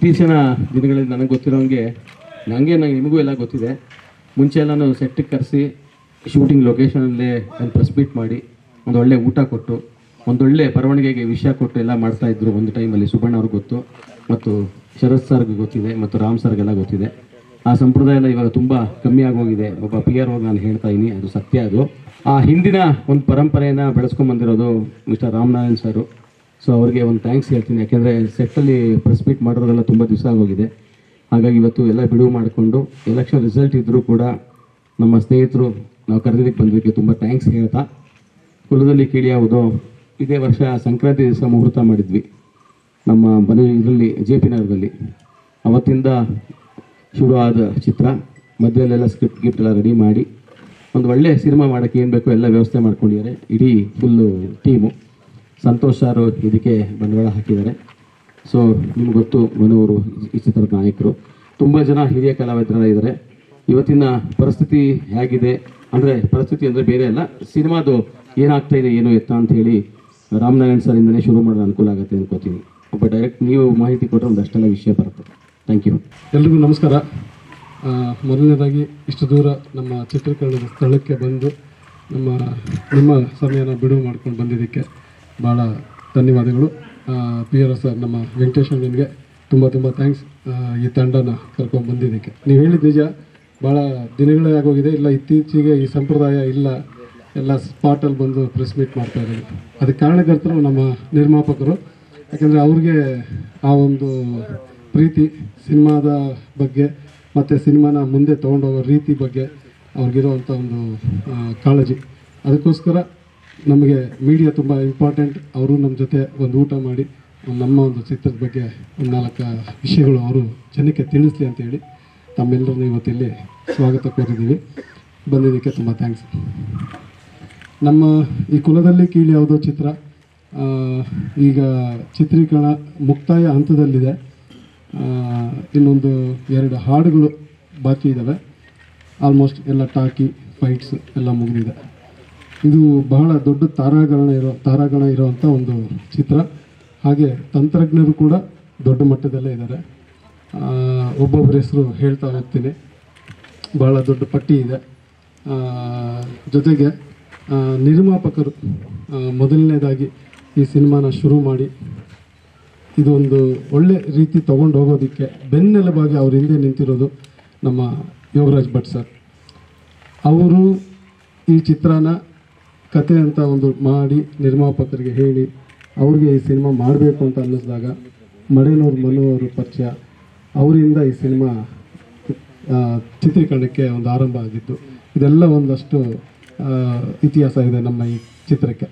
ಇತ್ತೀಚಿನ ದಿನಗಳಲ್ಲಿ ನನಗೆ ಗೊತ್ತಿರೋಂಗೆ ನನಗೆ ನಂಗೆ ನಿಮಗೂ ಎಲ್ಲ ಗೊತ್ತಿದೆ ಮುಂಚೆ ಎಲ್ಲ ನಾನು ಸೆಟ್ಟಿಗೆ ಕರೆಸಿ ಶೂಟಿಂಗ್ ಲೊಕೇಶನಲ್ಲೇ ಅಲ್ಲಿ ಪ್ರೆಸ್ ಮೀಟ್ ಮಾಡಿ ಒಂದು ಒಳ್ಳೆ ಊಟ ಕೊಟ್ಟು ಒಂದೊಳ್ಳೆ ಬರವಣಿಗೆಗೆ ವಿಷಯ ಕೊಟ್ಟು ಎಲ್ಲ ಮಾಡ್ತಾ ಇದ್ರು ಒಂದು ಟೈಮಲ್ಲಿ ಸುಬಣ್ಣ ಅವ್ರಿಗೆ ಗೊತ್ತು ಮತ್ತು ಶರತ್ ಸರ್ಗೆ ಗೊತ್ತಿದೆ ಮತ್ತು ರಾಮ್ ಸರ್ಗೆಲ್ಲ ಗೊತ್ತಿದೆ ಆ ಸಂಪ್ರದಾಯ ಎಲ್ಲ ಇವಾಗ ತುಂಬ ಕಮ್ಮಿ ಆಗೋಗಿದೆ ಒಬ್ಬ ಪಿ ಆರ್ ಹೋಗಿ ನಾನು ಹೇಳ್ತಾ ಇದ್ದೀನಿ ಅದು ಸತ್ಯ ಅದು ಆ ಹಿಂದಿನ ಒಂದು ಪರಂಪರೆಯನ್ನು ಬೆಳೆಸ್ಕೊಂಡ್ ಬಂದಿರೋದು ಮಿಸ್ಟರ್ ರಾಮನಾರಾಯಣ್ ಸರು ಸೊ ಅವ್ರಿಗೆ ಒಂದು ಥ್ಯಾಂಕ್ಸ್ ಹೇಳ್ತೀನಿ ಯಾಕೆಂದರೆ ಸೆಟ್ಟಲ್ಲಿ ಪ್ರೆಸ್ ಮೀಟ್ ಮಾಡೋರೆಲ್ಲ ತುಂಬ ದಿವಸ ಆಗೋಗಿದೆ ಹಾಗಾಗಿ ಇವತ್ತು ಎಲ್ಲ ಬಿಡುವು ಮಾಡಿಕೊಂಡು ಎಲೆಕ್ಷನ್ ರಿಸಲ್ಟ್ ಇದ್ದರೂ ಕೂಡ ನಮ್ಮ ಸ್ನೇಹಿತರು ನಾವು ಕರೆದಿದ್ದಕ್ಕೆ ಬಂದಿದ್ದಕ್ಕೆ ತುಂಬ ಥ್ಯಾಂಕ್ಸ್ ಹೇಳ್ತಾ ಕುಲದಲ್ಲಿ ಕೇಳಿ ಯಾವುದು ಇದೇ ವರ್ಷ ಸಂಕ್ರಾಂತಿ ದಿವಸ ಮುಹೂರ್ತ ಮಾಡಿದ್ವಿ ನಮ್ಮ ಮನೆ ಇದರಲ್ಲಿ ಜೆ ಪಿ ನಗರದಲ್ಲಿ ಅವತ್ತಿಂದ ಶುರು ಆದ ಚಿತ್ರ ಮಧ್ಯದಲ್ಲೆಲ್ಲ ಸ್ಕ್ರಿಪ್ಟ್ ಗಿಫ್ಟ್ ಎಲ್ಲ ರೆಡಿ ಮಾಡಿ ಒಂದು ಒಳ್ಳೆ ಸಿನಿಮಾ ಮಾಡೋಕ್ಕೆ ಏನು ಬೇಕೋ ಎಲ್ಲ ವ್ಯವಸ್ಥೆ ಮಾಡ್ಕೊಂಡಿದ್ದಾರೆ ಇಡೀ ಫುಲ್ಲು ಟೀಮು ಸಂತೋಷ್ ಸರ್ ಇದಕ್ಕೆ ಬಂಡವಾಳ ಹಾಕಿದ್ದಾರೆ ಸೊ ನಿಮ್ಗೆ ಗೊತ್ತು ಮನೋವರು ಈ ಚಿತ್ರದ ನಾಯಕರು ತುಂಬ ಜನ ಹಿರಿಯ ಕಲಾವಿದರೆಲ್ಲ ಇದ್ದಾರೆ ಇವತ್ತಿನ ಪರಿಸ್ಥಿತಿ ಹೇಗಿದೆ ಅಂದರೆ ಪರಿಸ್ಥಿತಿ ಅಂದರೆ ಬೇರೆ ಅಲ್ಲ ಸಿನಿಮಾದು ಏನಾಗ್ತಾ ಇದೆ ಏನು ಎತ್ತ ಅಂತ ಹೇಳಿ ರಾಮನಾರಾಯಣ್ ಸರ್ ಇಂದನೇ ಶುರು ಮಾಡೋದು ಅನುಕೂಲ ಆಗುತ್ತೆ ಅನ್ಕೋತೀನಿ ಒಬ್ಬ ಡೈರೆಕ್ಟ್ ನೀವು ಮಾಹಿತಿ ಕೊಟ್ಟರೆ ಒಂದಷ್ಟೆಲ್ಲ ವಿಷಯ ಬರುತ್ತೆ ಥ್ಯಾಂಕ್ ಯು ಎಲ್ರಿಗೂ ನಮಸ್ಕಾರ ಆ, ಮೊದಲನೇದಾಗಿ ಇಷ್ಟು ದೂರ ನಮ್ಮ ಚಿತ್ರೀಕರಣದ ಸ್ಥಳಕ್ಕೆ ಬಂದು ನಮ್ಮ ನಿಮ್ಮ ಸಮಯನ ಬಿಡುವು ಮಾಡ್ಕೊಂಡು ಬಂದಿದ್ದಕ್ಕೆ ಭಾಳ ಧನ್ಯವಾದಗಳು ಪಿ ಆರ್ ಸರ್ ನಮ್ಮ ವೆಂಕಟೇಶ್ ಅಣ್ಣನಿಗೆ ತುಂಬ ತುಂಬ ಥ್ಯಾಂಕ್ಸ್ ಈ ತಂಡನ ಕರ್ಕೊಂಡು ಬಂದಿದ್ದಕ್ಕೆ ನೀವು ಹೇಳಿದ ನಿಜ ಭಾಳ ದಿನಗಳೇ ಆಗೋಗಿದೆ ಇಲ್ಲ ಇತ್ತೀಚೆಗೆ ಈ ಸಂಪ್ರದಾಯ ಇಲ್ಲ ಎಲ್ಲ ಸ್ಪಾಟಲ್ಲಿ ಬಂದು ಪ್ರೆಸ್ ಮೀಟ್ ಮಾಡ್ತಾ ಇದ್ದೀವಿ ಅದಕ್ಕೆ ಕಾರಣಕರ್ತರು ನಮ್ಮ ನಿರ್ಮಾಪಕರು ಯಾಕಂದರೆ ಅವ್ರಿಗೆ ಆ ಒಂದು ಪ್ರೀತಿ ಸಿನಿಮಾದ ಬಗ್ಗೆ ಮತ್ತು ಸಿನಿಮಾನ ಮುಂದೆ ತೊಗೊಂಡೋಗೋ ರೀತಿ ಬಗ್ಗೆ ಅವ್ರಿಗಿರೋವಂಥ ಒಂದು ಆ, ಕಾಳಜಿ ಅದಕ್ಕೋಸ್ಕರ ನಮಗೆ ಮೀಡಿಯಾ ತುಂಬ ಇಂಪಾರ್ಟೆಂಟ್ ಅವರು ನಮ್ಮ ಜೊತೆ ಒಂದು ಊಟ ಮಾಡಿ ನಮ್ಮ ಒಂದು ಚಿತ್ರದ ಬಗ್ಗೆ ಒಂದು ನಾಲ್ಕು ವಿಷಯಗಳು ಅವರು ಜನಕ್ಕೆ ತಿಳಿಸ್ಲಿ ಅಂತ ಹೇಳಿ ತಮ್ಮೆಲ್ಲರನ್ನು ಇವತ್ತಿಲ್ಲಿ ಸ್ವಾಗತ ಕೋರಿದ್ದೀವಿ ಬಂದಿದ್ದಕ್ಕೆ ತುಂಬ ಥ್ಯಾಂಕ್ಸ್ ನಮ್ಮ ಈ ಕುಲದಲ್ಲಿ ಕೀಳಿ ಯಾವುದೋ ಚಿತ್ರ ಆ, ಈಗ ಚಿತ್ರೀಕರಣ ಮುಕ್ತಾಯ ಹಂತದಲ್ಲಿದೆ ಆ, ಇನ್ನೊಂದು ಎರಡು ಹಾಡುಗಳು ಬಾಕಿ ಇದ್ದಾವೆ ಆಲ್ಮೋಸ್ಟ್ ಎಲ್ಲ ಟಾಕಿ ಫೈಟ್ಸ್ ಎಲ್ಲ ಮುಗಿದಿದೆ ಇದು ಬಹಳ ದೊಡ್ಡ ತಾರಾಗಣ ಇರೋ ತಾರಾಗಣ ಇರುವಂಥ ಒಂದು ಚಿತ್ರ ಹಾಗೆ ತಂತ್ರಜ್ಞರು ಕೂಡ ದೊಡ್ಡ ಮಟ್ಟದಲ್ಲೇ ಇದ್ದಾರೆ ಆ, ಒಬ್ಬೊಬ್ಬರ ಹೆಸರು ಹೇಳ್ತಾ ಹೋಗ್ತೀನಿ ಭಾಳ ದೊಡ್ಡ ಪಟ್ಟಿ ಇದೆ ಆ, ಜೊತೆಗೆ ಆ, ನಿರ್ಮಾಪಕರು ಆ, ಮೊದಲನೇದಾಗಿ ಈ ಸಿನಿಮಾನ ಶುರು ಮಾಡಿ ಇದೊಂದು ಒಳ್ಳೆ ರೀತಿ ತಗೊಂಡು ಹೋಗೋದಕ್ಕೆ ಬೆನ್ನೆಲುಬಾಗಿ ಅವ್ರ ಹಿಂದೆ ನಿಂತಿರೋದು ನಮ್ಮ ಯೋಗರಾಜ್ ಭಟ್ ಸರ್ ಅವರು ಈ ಚಿತ್ರನ ಕತೆ ಅಂತ ಒಂದು ಮಾಡಿ ನಿರ್ಮಾಪಕರಿಗೆ ಹೇಳಿ ಅವ್ರಿಗೆ ಈ ಸಿನಿಮಾ ಮಾಡಬೇಕು ಅಂತ ಅನ್ನಿಸಿದಾಗ ಮಡೇನವ್ರ ಮನು ಅವರು ಪರಿಚಯ ಅವರಿಂದ ಈ ಸಿನಿಮಾ ಆ, ಚಿತ್ರೀಕರಣಕ್ಕೆ ಒಂದು ಆರಂಭ ಆಗಿತ್ತು ಇದೆಲ್ಲ ಒಂದಷ್ಟು ಆ, ಇತಿಹಾಸ ಇದೆ ನಮ್ಮ ಈ ಚಿತ್ರಕ್ಕೆ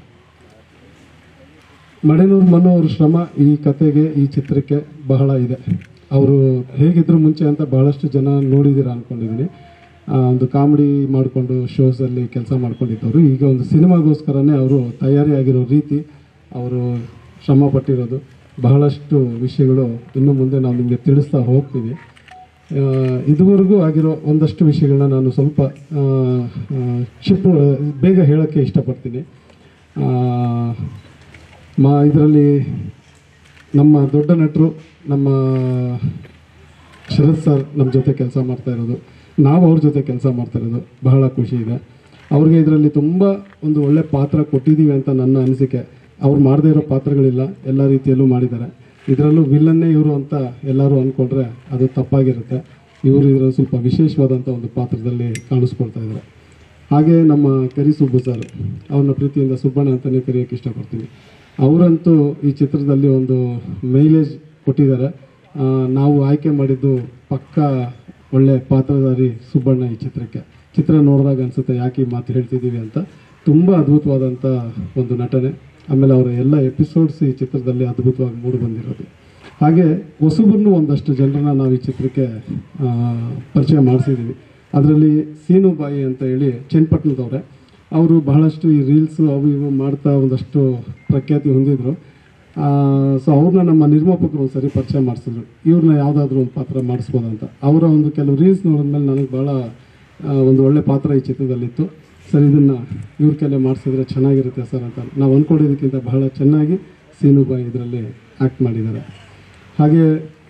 ಮಡೆನೂರು ಮನು ಅವ್ರ ಶ್ರಮ ಈ ಕತೆಗೆ ಈ ಚಿತ್ರಕ್ಕೆ ಬಹಳ ಇದೆ ಅವರು ಹೇಗಿದ್ರು ಮುಂಚೆ ಅಂತ ಬಹಳಷ್ಟು ಜನ ನೋಡಿದ್ದೀರ ಅಂದ್ಕೊಂಡಿದ್ದೀನಿ ಒಂದು ಕಾಮಿಡಿ ಮಾಡಿಕೊಂಡು ಶೋಸಲ್ಲಿ ಕೆಲಸ ಮಾಡ್ಕೊಂಡಿದ್ದವರು ಈಗ ಒಂದು ಸಿನಿಮಾಗೋಸ್ಕರನೇ ಅವರು ತಯಾರಿ ಆಗಿರೋ ರೀತಿ ಅವರು ಶ್ರಮ ಪಟ್ಟಿರೋದು ಬಹಳಷ್ಟು ವಿಷಯಗಳು ಇನ್ನು ಮುಂದೆ ನಾವು ನಿಮಗೆ ತಿಳಿಸ್ತಾ ಹೋಗ್ತೀವಿ ಆ, ಇದುವರೆಗೂ ಆಗಿರೋ ಒಂದಷ್ಟು ವಿಷಯಗಳನ್ನ ನಾನು ಸ್ವಲ್ಪ ಆ, ಆ, ಕ್ಷಿಪ್ರ ಬೇಗ ಹೇಳೋಕ್ಕೆ ಇಷ್ಟಪಡ್ತೀನಿ ಆ, ಮಾ ಇದರಲ್ಲಿ ನಮ್ಮ ದೊಡ್ಡ ನಟರು ನಮ್ಮ ಶರತ್ ಸರ್ ನಮ್ಮ ಜೊತೆ ಕೆಲಸ ಮಾಡ್ತಾ ಇರೋದು ನಾವು ಅವ್ರ ಜೊತೆ ಕೆಲಸ ಮಾಡ್ತಾ ಇರೋದು ಬಹಳ ಖುಷಿ ಇದೆ ಅವ್ರಿಗೆ ಇದರಲ್ಲಿ ತುಂಬ ಒಂದು ಒಳ್ಳೆ ಪಾತ್ರ ಕೊಟ್ಟಿದ್ದೀವಿ ಅಂತ ನನ್ನ ಅನಿಸಿಕೆ ಅವ್ರು ಮಾಡದೇ ಇರೋ ಪಾತ್ರಗಳಿಲ್ಲ ಎಲ್ಲ ರೀತಿಯಲ್ಲೂ ಮಾಡಿದ್ದಾರೆ ಇದರಲ್ಲೂ ವಿಲ್ಲನ್ನೇ ಇವರು ಅಂತ ಎಲ್ಲರೂ ಅಂದ್ಕೊಂಡ್ರೆ ಅದು ತಪ್ಪಾಗಿರುತ್ತೆ ಇವರು ಇದರಲ್ಲಿ ಸ್ವಲ್ಪ ವಿಶೇಷವಾದಂಥ ಒಂದು ಪಾತ್ರದಲ್ಲಿ ಕಾಣಿಸ್ಕೊಳ್ತಾ ಇದ್ದಾರೆ ಹಾಗೆ ನಮ್ಮ ಕರಿ ಸುಬ್ಬು ಸರ್ ಅವ್ರನ್ನ ಪ್ರೀತಿಯಿಂದ ಸುಬ್ಬಣ್ಣ ಅಂತಲೇ ಕರೆಯೋಕ್ಕೆ ಇಷ್ಟಪಡ್ತೀನಿ ಅವರಂತೂ ಈ ಚಿತ್ರದಲ್ಲಿ ಒಂದು ಮೈಲೇಜ್ ಕೊಟ್ಟಿದ್ದಾರೆ ಆ, ನಾವು ಆಯ್ಕೆ ಮಾಡಿದ್ದು ಪಕ್ಕ ಒಳ್ಳೆ ಪಾತ್ರಧಾರಿ ಸುಬ್ಬಣ್ಣ ಈ ಚಿತ್ರಕ್ಕೆ ಚಿತ್ರ ನೋಡಿದಾಗ ಅನಿಸುತ್ತೆ ಯಾಕೆ ಈ ಮಾತು ಹೇಳ್ತಿದ್ದೀವಿ ಅಂತ ತುಂಬ ಅದ್ಭುತವಾದಂಥ ಒಂದು ನಟನೆ ಆಮೇಲೆ ಅವರ ಎಲ್ಲ ಎಪಿಸೋಡ್ಸ್ ಈ ಚಿತ್ರದಲ್ಲಿ ಅದ್ಭುತವಾಗಿ ಮೂಡಿ ಬಂದಿರೋದು ಹಾಗೆ ಹೊಸಬರನ್ನು ಒಂದಷ್ಟು ಜನರನ್ನ ನಾವು ಈ ಚಿತ್ರಕ್ಕೆ ಆ, ಪರಿಚಯ ಮಾಡಿಸಿದ್ದೀವಿ ಅದರಲ್ಲಿ ಸೀನು ಬಾಯಿ ಅಂತ ಹೇಳಿ ಚನ್ನಪಟ್ಟಣದವ್ರೆ ಅವರು ಬಹಳಷ್ಟು ಈ ರೀಲ್ಸು ಅವು ಇವು ಮಾಡ್ತಾ ಒಂದಷ್ಟು ಪ್ರಖ್ಯಾತಿ ಹೊಂದಿದ್ರು ಸೊ ಅವ್ರನ್ನ ನಮ್ಮ ನಿರ್ಮಾಪಕರು ಒಂದು ಸರಿ ಪರಿಚಯ ಮಾಡಿಸಿದ್ರು ಇವ್ರನ್ನ ಯಾವುದಾದ್ರೂ ಒಂದು ಪಾತ್ರ ಮಾಡಿಸ್ಬೋದಂತ ಅವರ ಒಂದು ಕೆಲವು ರೀಲ್ಸ್ ನೋಡಿದ್ಮೇಲೆ ನನಗೆ ಭಾಳ ಆ, ಒಂದು ಒಳ್ಳೆ ಪಾತ್ರ ಈ ಚಿತ್ರದಲ್ಲಿತ್ತು ಸರ್ ಇದನ್ನು ಇವ್ರ ಕೈಲೇ ಮಾಡಿಸಿದ್ರೆ ಚೆನ್ನಾಗಿರುತ್ತೆ ಸರ್ ಅಂತ ನಾವು ಅಂದ್ಕೊಂಡಿದ್ದಕ್ಕಿಂತ ಬಹಳ ಚೆನ್ನಾಗಿ ಸೀನುಬಾಯಿ ಇದರಲ್ಲಿ ಆ್ಯಕ್ಟ್ ಮಾಡಿದ್ದಾರೆ ಹಾಗೆ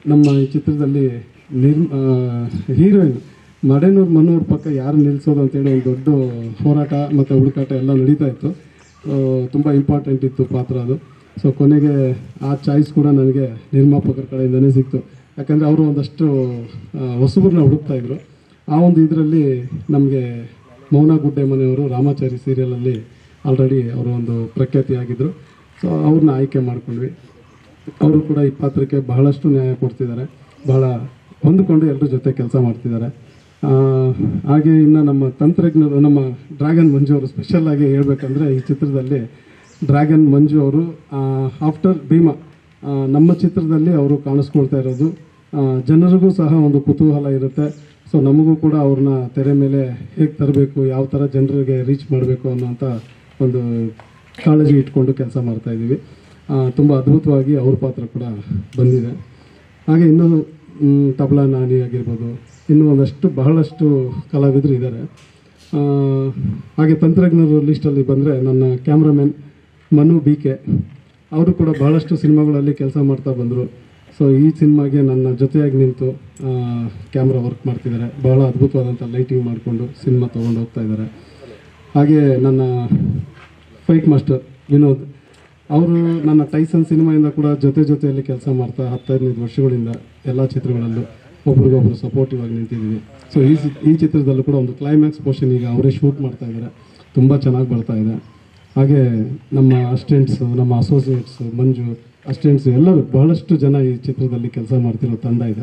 ನಮ್ಮ ಈ ಚಿತ್ರದಲ್ಲಿ ನಿರ್ ಹೀರೋಯಿನ್ ಮಡೆನೂರು ಮನೂರ್ ಪಕ್ಕ ಯಾರು ನಿಲ್ಲಿಸೋದು ಅಂತೇಳಿ ಒಂದು ದೊಡ್ಡ ಹೋರಾಟ ಮತ್ತು ಹುಡುಕಾಟ ಎಲ್ಲ ನಡೀತಾ ಇತ್ತು ತುಂಬ ಇಂಪಾರ್ಟೆಂಟ್ ಇತ್ತು ಪಾತ್ರ ಅದು ಸೊ ಕೊನೆಗೆ ಆ ಚಾಯ್ಸ್ ಕೂಡ ನನಗೆ ನಿರ್ಮಾಪಕರ ಕಡೆಯಿಂದನೇ ಸಿಕ್ತು ಯಾಕಂದರೆ ಅವರು ಒಂದಷ್ಟು ಆ, ಹೊಸಬ್ರನ್ನ ಹುಡುಕ್ತಾ ಇದ್ರು ಆ ಒಂದು ಇದರಲ್ಲಿ ನಮಗೆ ಮೌನ ಗುಡ್ಡೆ ಮನೆಯವರು ರಾಮಾಚಾರಿ ಸೀರಿಯಲಲ್ಲಿ ಆಲ್ರೆಡಿ ಅವರು ಒಂದು ಪ್ರಖ್ಯಾತಿಯಾಗಿದ್ದರು ಸೊ ಅವ್ರನ್ನ ಆಯ್ಕೆ ಮಾಡ್ಕೊಂಡ್ವಿ ಅವರು ಕೂಡ ಈ ಪಾತ್ರಕ್ಕೆ ಬಹಳಷ್ಟು ನ್ಯಾಯ ಕೊಡ್ತಿದ್ದಾರೆ ಬಹಳ ಹೊಂದಿಕೊಂಡು ಎಲ್ಲರ ಜೊತೆ ಕೆಲಸ ಮಾಡ್ತಿದ್ದಾರೆ ಆ, ಹಾಗೆ ಇನ್ನು ನಮ್ಮ ತಂತ್ರಜ್ಞರು ನಮ್ಮ ಡ್ರ್ಯಾಗನ್ ಮಂಜು ಅವರು ಸ್ಪೆಷಲ್ ಆಗಿ ಹೇಳ್ಬೇಕಂದ್ರೆ ಈ ಚಿತ್ರದಲ್ಲಿ ಡ್ರ್ಯಾಗನ್ ಮಂಜು ಅವರು ಆಫ್ಟರ್ ಭೀಮಾ ಆ, ನಮ್ಮ ಚಿತ್ರದಲ್ಲಿ ಅವರು ಕಾಣಿಸ್ಕೊಳ್ತಾ ಇರೋದು ಆ, ಜನರಿಗೂ ಸಹ ಒಂದು ಕುತೂಹಲ ಇರುತ್ತೆ ಸೊ ನಮಗೂ ಕೂಡ ಅವ್ರನ್ನ ತೆರೆ ಮೇಲೆ ಹೇಗೆ ತರಬೇಕು ಯಾವ ಥರ ಜನರಿಗೆ ರೀಚ್ ಮಾಡಬೇಕು ಅನ್ನೋಂಥ ಒಂದು ಕಾಳಜಿ ಇಟ್ಕೊಂಡು ಕೆಲಸ ಮಾಡ್ತಾ ಇದ್ದೀವಿ ತುಂಬ ಅದ್ಭುತವಾಗಿ ಅವ್ರ ಪಾತ್ರ ಕೂಡ ಬಂದಿದೆ ಹಾಗೆ ಇನ್ನೂ ಮ್, ತಬಲಾ ನಾನಿ ಆಗಿರ್ಬೋದು ಇನ್ನೂ ಒಂದಷ್ಟು ಬಹಳಷ್ಟು ಕಲಾವಿದರು ಇದ್ದಾರೆ ಆ, ಹಾಗೆ ತಂತ್ರಜ್ಞರು ಲಿಸ್ಟಲ್ಲಿ ಬಂದರೆ ನನ್ನ ಕ್ಯಾಮ್ರಾಮನ್ ಮನು ಬಿ ಕೆ ಅವರು ಕೂಡ ಬಹಳಷ್ಟು ಸಿನಿಮಾಗಳಲ್ಲಿ ಕೆಲಸ ಮಾಡ್ತಾ ಬಂದರು ಸೊ ಈ ಸಿನಿಮಾಗೆ ನನ್ನ ಜೊತೆಯಾಗಿ ನಿಂತು ಕ್ಯಾಮ್ರಾ ವರ್ಕ್ ಮಾಡ್ತಿದ್ದಾರೆ ಬಹಳ ಅದ್ಭುತವಾದಂಥ ಲೈಟಿಂಗ್ ಮಾಡಿಕೊಂಡು ಸಿನಿಮಾ ತೊಗೊಂಡು ಹೋಗ್ತಾ ಇದ್ದಾರೆ ಹಾಗೆ ನನ್ನ ಫೈಟ್ ಮಾಸ್ಟರ್ ವಿನೋದ್ ಅವರು ನನ್ನ ಟೈಸನ್ ಸಿನಿಮಾಯಿಂದ ಕೂಡ ಜೊತೆ ಜೊತೆಯಲ್ಲಿ ಕೆಲಸ ಮಾಡ್ತಾ ಹತ್ತು ಹದಿನೈದು ವರ್ಷಗಳಿಂದ ಎಲ್ಲ ಚಿತ್ರಗಳಲ್ಲೂ ಒಬ್ರಿಗೊಬ್ರು ಸಪೋರ್ಟಿವ್ ಆಗಿ ನಿಂತಿದ್ದೀವಿ ಸೊ ಈ ಸಿ- ಈ ಚಿತ್ರದಲ್ಲೂ ಕೂಡ ಒಂದು ಕ್ಲೈಮ್ಯಾಕ್ಸ್ ಪೋರ್ಷನ್ ಈಗ ಅವರೇ ಶೂಟ್ ಮಾಡ್ತಾ ಇದ್ದಾರೆ ತುಂಬ ಚೆನ್ನಾಗಿ ಬರ್ತಾ ಇದೆ ಹಾಗೆ ನಮ್ಮ ಅಸ್ಟೆಂಟ್ಸು ನಮ್ಮ ಅಸೋಸಿಯೇಟ್ಸು ಮಂಜು ಅಸ್ಟೆಂಟ್ಸ್ ಎಲ್ಲರೂ ಬಹಳಷ್ಟು ಜನ ಈ ಚಿತ್ರದಲ್ಲಿ ಕೆಲಸ ಮಾಡ್ತಿರೋ ತಂಡ ಇದೆ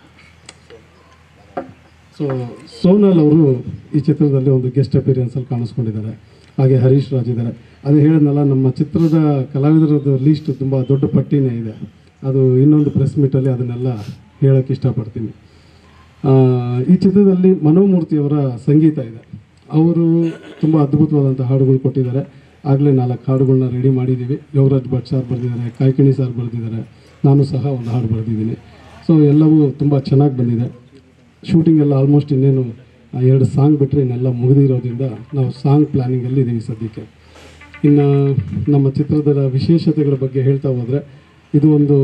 ಸೊ ಸೋನಲ್ ಅವರು ಈ ಚಿತ್ರದಲ್ಲಿ ಒಂದು ಗೆಸ್ಟ್ ಅಪಿರಿಯನ್ಸಲ್ಲಿ ಕಾಣಿಸ್ಕೊಂಡಿದ್ದಾರೆ ಹಾಗೆ ಹರೀಶ್ ರಾಜ್ ಇದ್ದಾರೆ ಅದೇ ಹೇಳಿದ್ನಲ್ಲ ನಮ್ಮ ಚಿತ್ರದ ಕಲಾವಿದರದ್ದು ಲೀಸ್ಟ್ ತುಂಬ ದೊಡ್ಡ ಪಟ್ಟಿನೇ ಇದೆ ಅದು ಇನ್ನೊಂದು ಪ್ರೆಸ್ ಮೀಟಲ್ಲಿ ಅದನ್ನೆಲ್ಲ ಹೇಳೋಕ್ಕೆ ಇಷ್ಟಪಡ್ತೀನಿ ಆ, ಈ ಚಿತ್ರದಲ್ಲಿ ಮನೋಮೂರ್ತಿಯವರ ಸಂಗೀತ ಇದೆ ಅವರು ತುಂಬ ಅದ್ಭುತವಾದಂಥ ಹಾಡುಗಳು ಕೊಟ್ಟಿದ್ದಾರೆ ಆಗಲೇ ನಾಲ್ಕು ಹಾಡುಗಳನ್ನ ರೆಡಿ ಮಾಡಿದ್ದೀವಿ ಯೋಗರಾಜ್ ಭಟ್ ಸರ್ ಬರೆದಿದ್ದಾರೆ ಕಾಯ್ಕಿಣಿ ಸರ್ ಬರೆದಿದ್ದಾರೆ ನಾನು ಸಹ ಒಂದು ಹಾಡು ಬರೆದಿದ್ದೀನಿ ಸೊ ಎಲ್ಲವೂ ತುಂಬ ಚೆನ್ನಾಗಿ ಬಂದಿದೆ ಶೂಟಿಂಗ್ ಎಲ್ಲ ಆಲ್ಮೋಸ್ಟ್ ಇನ್ನೇನು ಆ ಎರಡು ಸಾಂಗ್ ಬಿಟ್ಟರೆ ಇನ್ನೆಲ್ಲ ಮುಗಿದಿರೋದ್ರಿಂದ ನಾವು ಸಾಂಗ್ ಪ್ಲ್ಯಾನಿಂಗಲ್ಲಿ ಇದ್ದೀವಿ ಸದ್ಯಕ್ಕೆ ಇನ್ನು ನಮ್ಮ ಚಿತ್ರದ ವಿಶೇಷತೆಗಳ ಬಗ್ಗೆ ಹೇಳ್ತಾ ಹೋದರೆ ಇದು ಒಂದು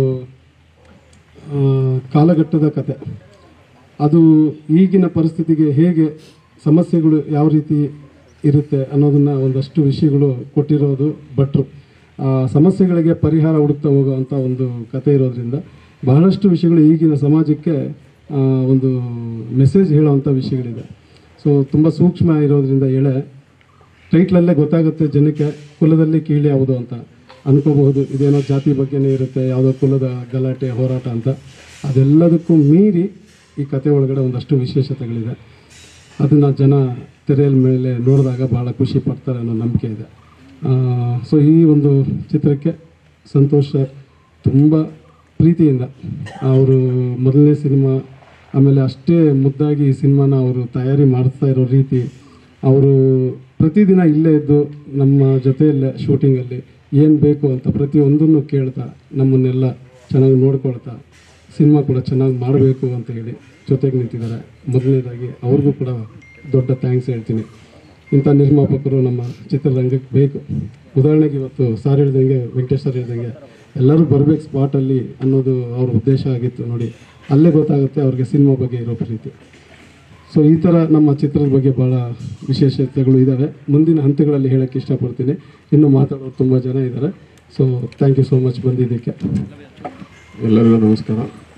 ಆ, ಕಾಲಘಟ್ಟದ ಕತೆ ಅದು ಈಗಿನ ಪರಿಸ್ಥಿತಿಗೆ ಹೇಗೆ ಸಮಸ್ಯೆಗಳು ಯಾವ ರೀತಿ ಇರುತ್ತೆ ಅನ್ನೋದನ್ನ ಒಂದಷ್ಟು ವಿಷಯಗಳು ಕೊಟ್ಟಿರೋದು ಭಟ್ರು ಆ ಸಮಸ್ಯೆಗಳಿಗೆ ಪರಿಹಾರ ಹುಡುಕ್ತಾ ಹೋಗುವಂಥ ಒಂದು ಕತೆ ಇರೋದ್ರಿಂದ ಬಹಳಷ್ಟು ವಿಷಯಗಳು ಈಗಿನ ಸಮಾಜಕ್ಕೆ ಆ, ಒಂದು ಮೆಸೇಜ್ ಹೇಳೋವಂಥ ವಿಷಯಗಳಿದೆ ಸೊ ತುಂಬ ಸೂಕ್ಷ್ಮ ಇರೋದ್ರಿಂದ ಎಳೆ ಟೈಟ್ಲಲ್ಲೇ ಗೊತ್ತಾಗುತ್ತೆ ಜನಕ್ಕೆ ಕುಲದಲ್ಲಿ ಕೀಳಿ ಯಾವುದು ಅಂತ ಅನ್ಕೋಬಹುದು ಇದೇನೋ ಜಾತಿ ಬಗ್ಗೆನೇ ಇರುತ್ತೆ ಯಾವುದೋ ಕುಲದ ಗಲಾಟೆ ಹೋರಾಟ ಅಂತ ಅದೆಲ್ಲದಕ್ಕೂ ಮೀರಿ ಈ ಕತೆ ಒಳಗಡೆ ಒಂದಷ್ಟು ವಿಶೇಷತೆಗಳಿದೆ ಅದನ್ನು ಜನ ತೆರೆಯ ಮೇಲೆ ನೋಡಿದಾಗ ಭಾಳ ಖುಷಿ ಪಡ್ತಾರೆ ಅನ್ನೋ ನಂಬಿಕೆ ಇದೆ ಸೊ ಈ ಒಂದು ಚಿತ್ರಕ್ಕೆ ಸಂತೋಷ್ ಸರ್ ತುಂಬ ಪ್ರೀತಿಯಿಂದ ಅವರು ಮೊದಲನೇ ಸಿನಿಮಾ ಆಮೇಲೆ ಅಷ್ಟೇ ಮುದ್ದಾಗಿ ಈ ಸಿನಿಮಾನ ಅವರು ತಯಾರಿ ಮಾಡ್ತಾ ಇರೋ ರೀತಿ ಅವರು ಪ್ರತಿದಿನ ಇಲ್ಲೇ ಇದ್ದು ನಮ್ಮ ಜೊತೆಯಲ್ಲೇ ಶೂಟಿಂಗಲ್ಲಿ ಏನು ಬೇಕು ಅಂತ ಪ್ರತಿಯೊಂದನ್ನು ಕೇಳ್ತಾ ನಮ್ಮನ್ನೆಲ್ಲ ಚೆನ್ನಾಗಿ ನೋಡ್ಕೊಳ್ತಾ ಸಿನಿಮಾ ಕೂಡ ಚೆನ್ನಾಗಿ ಮಾಡಬೇಕು ಅಂತ ಹೇಳಿ ಜೊತೆಗೆ ನಿಂತಿದ್ದಾರೆ ಮೊದಲನೇದಾಗಿ ಅವ್ರಿಗೂ ಕೂಡ ದೊಡ್ಡ ಥ್ಯಾಂಕ್ಸ್ ಹೇಳ್ತೀನಿ ಇಂಥ ನಿರ್ಮಾಪಕರು ನಮ್ಮ ಚಿತ್ರರಂಗಕ್ಕೆ ಬೇಕು ಉದಾಹರಣೆಗೆ ಇವತ್ತು ಸಾರ್ ಹೇಳ್ದಂಗೆ ವೆಂಕಟೇಶ್ ಸರ್ ಹೇಳ್ದಂಗೆ ಎಲ್ಲರೂ ಬರಬೇಕು ಸ್ಪಾಟಲ್ಲಿ ಅನ್ನೋದು ಅವ್ರ ಉದ್ದೇಶ ಆಗಿತ್ತು ನೋಡಿ ಅಲ್ಲೇ ಗೊತ್ತಾಗುತ್ತೆ ಅವ್ರಿಗೆ ಸಿನಿಮಾ ಬಗ್ಗೆ ಇರೋ ಪ್ರೀತಿ ಸೊ ಈ ಥರ ನಮ್ಮ ಚಿತ್ರದ ಬಗ್ಗೆ ಭಾಳ ವಿಶೇಷತೆಗಳು ಇದ್ದಾವೆ ಮುಂದಿನ ಹಂತಗಳಲ್ಲಿ ಹೇಳೋಕ್ಕೆ ಇಷ್ಟಪಡ್ತೀನಿ ಇನ್ನು ಮಾತಾಡೋರು ತುಂಬ ಜನ ಇದ್ದಾರೆ so thank you so much ಬಂದಿದ್ದಕ್ಕೆ ಎಲ್ಲರಿಗೂ ನಮಸ್ಕಾರ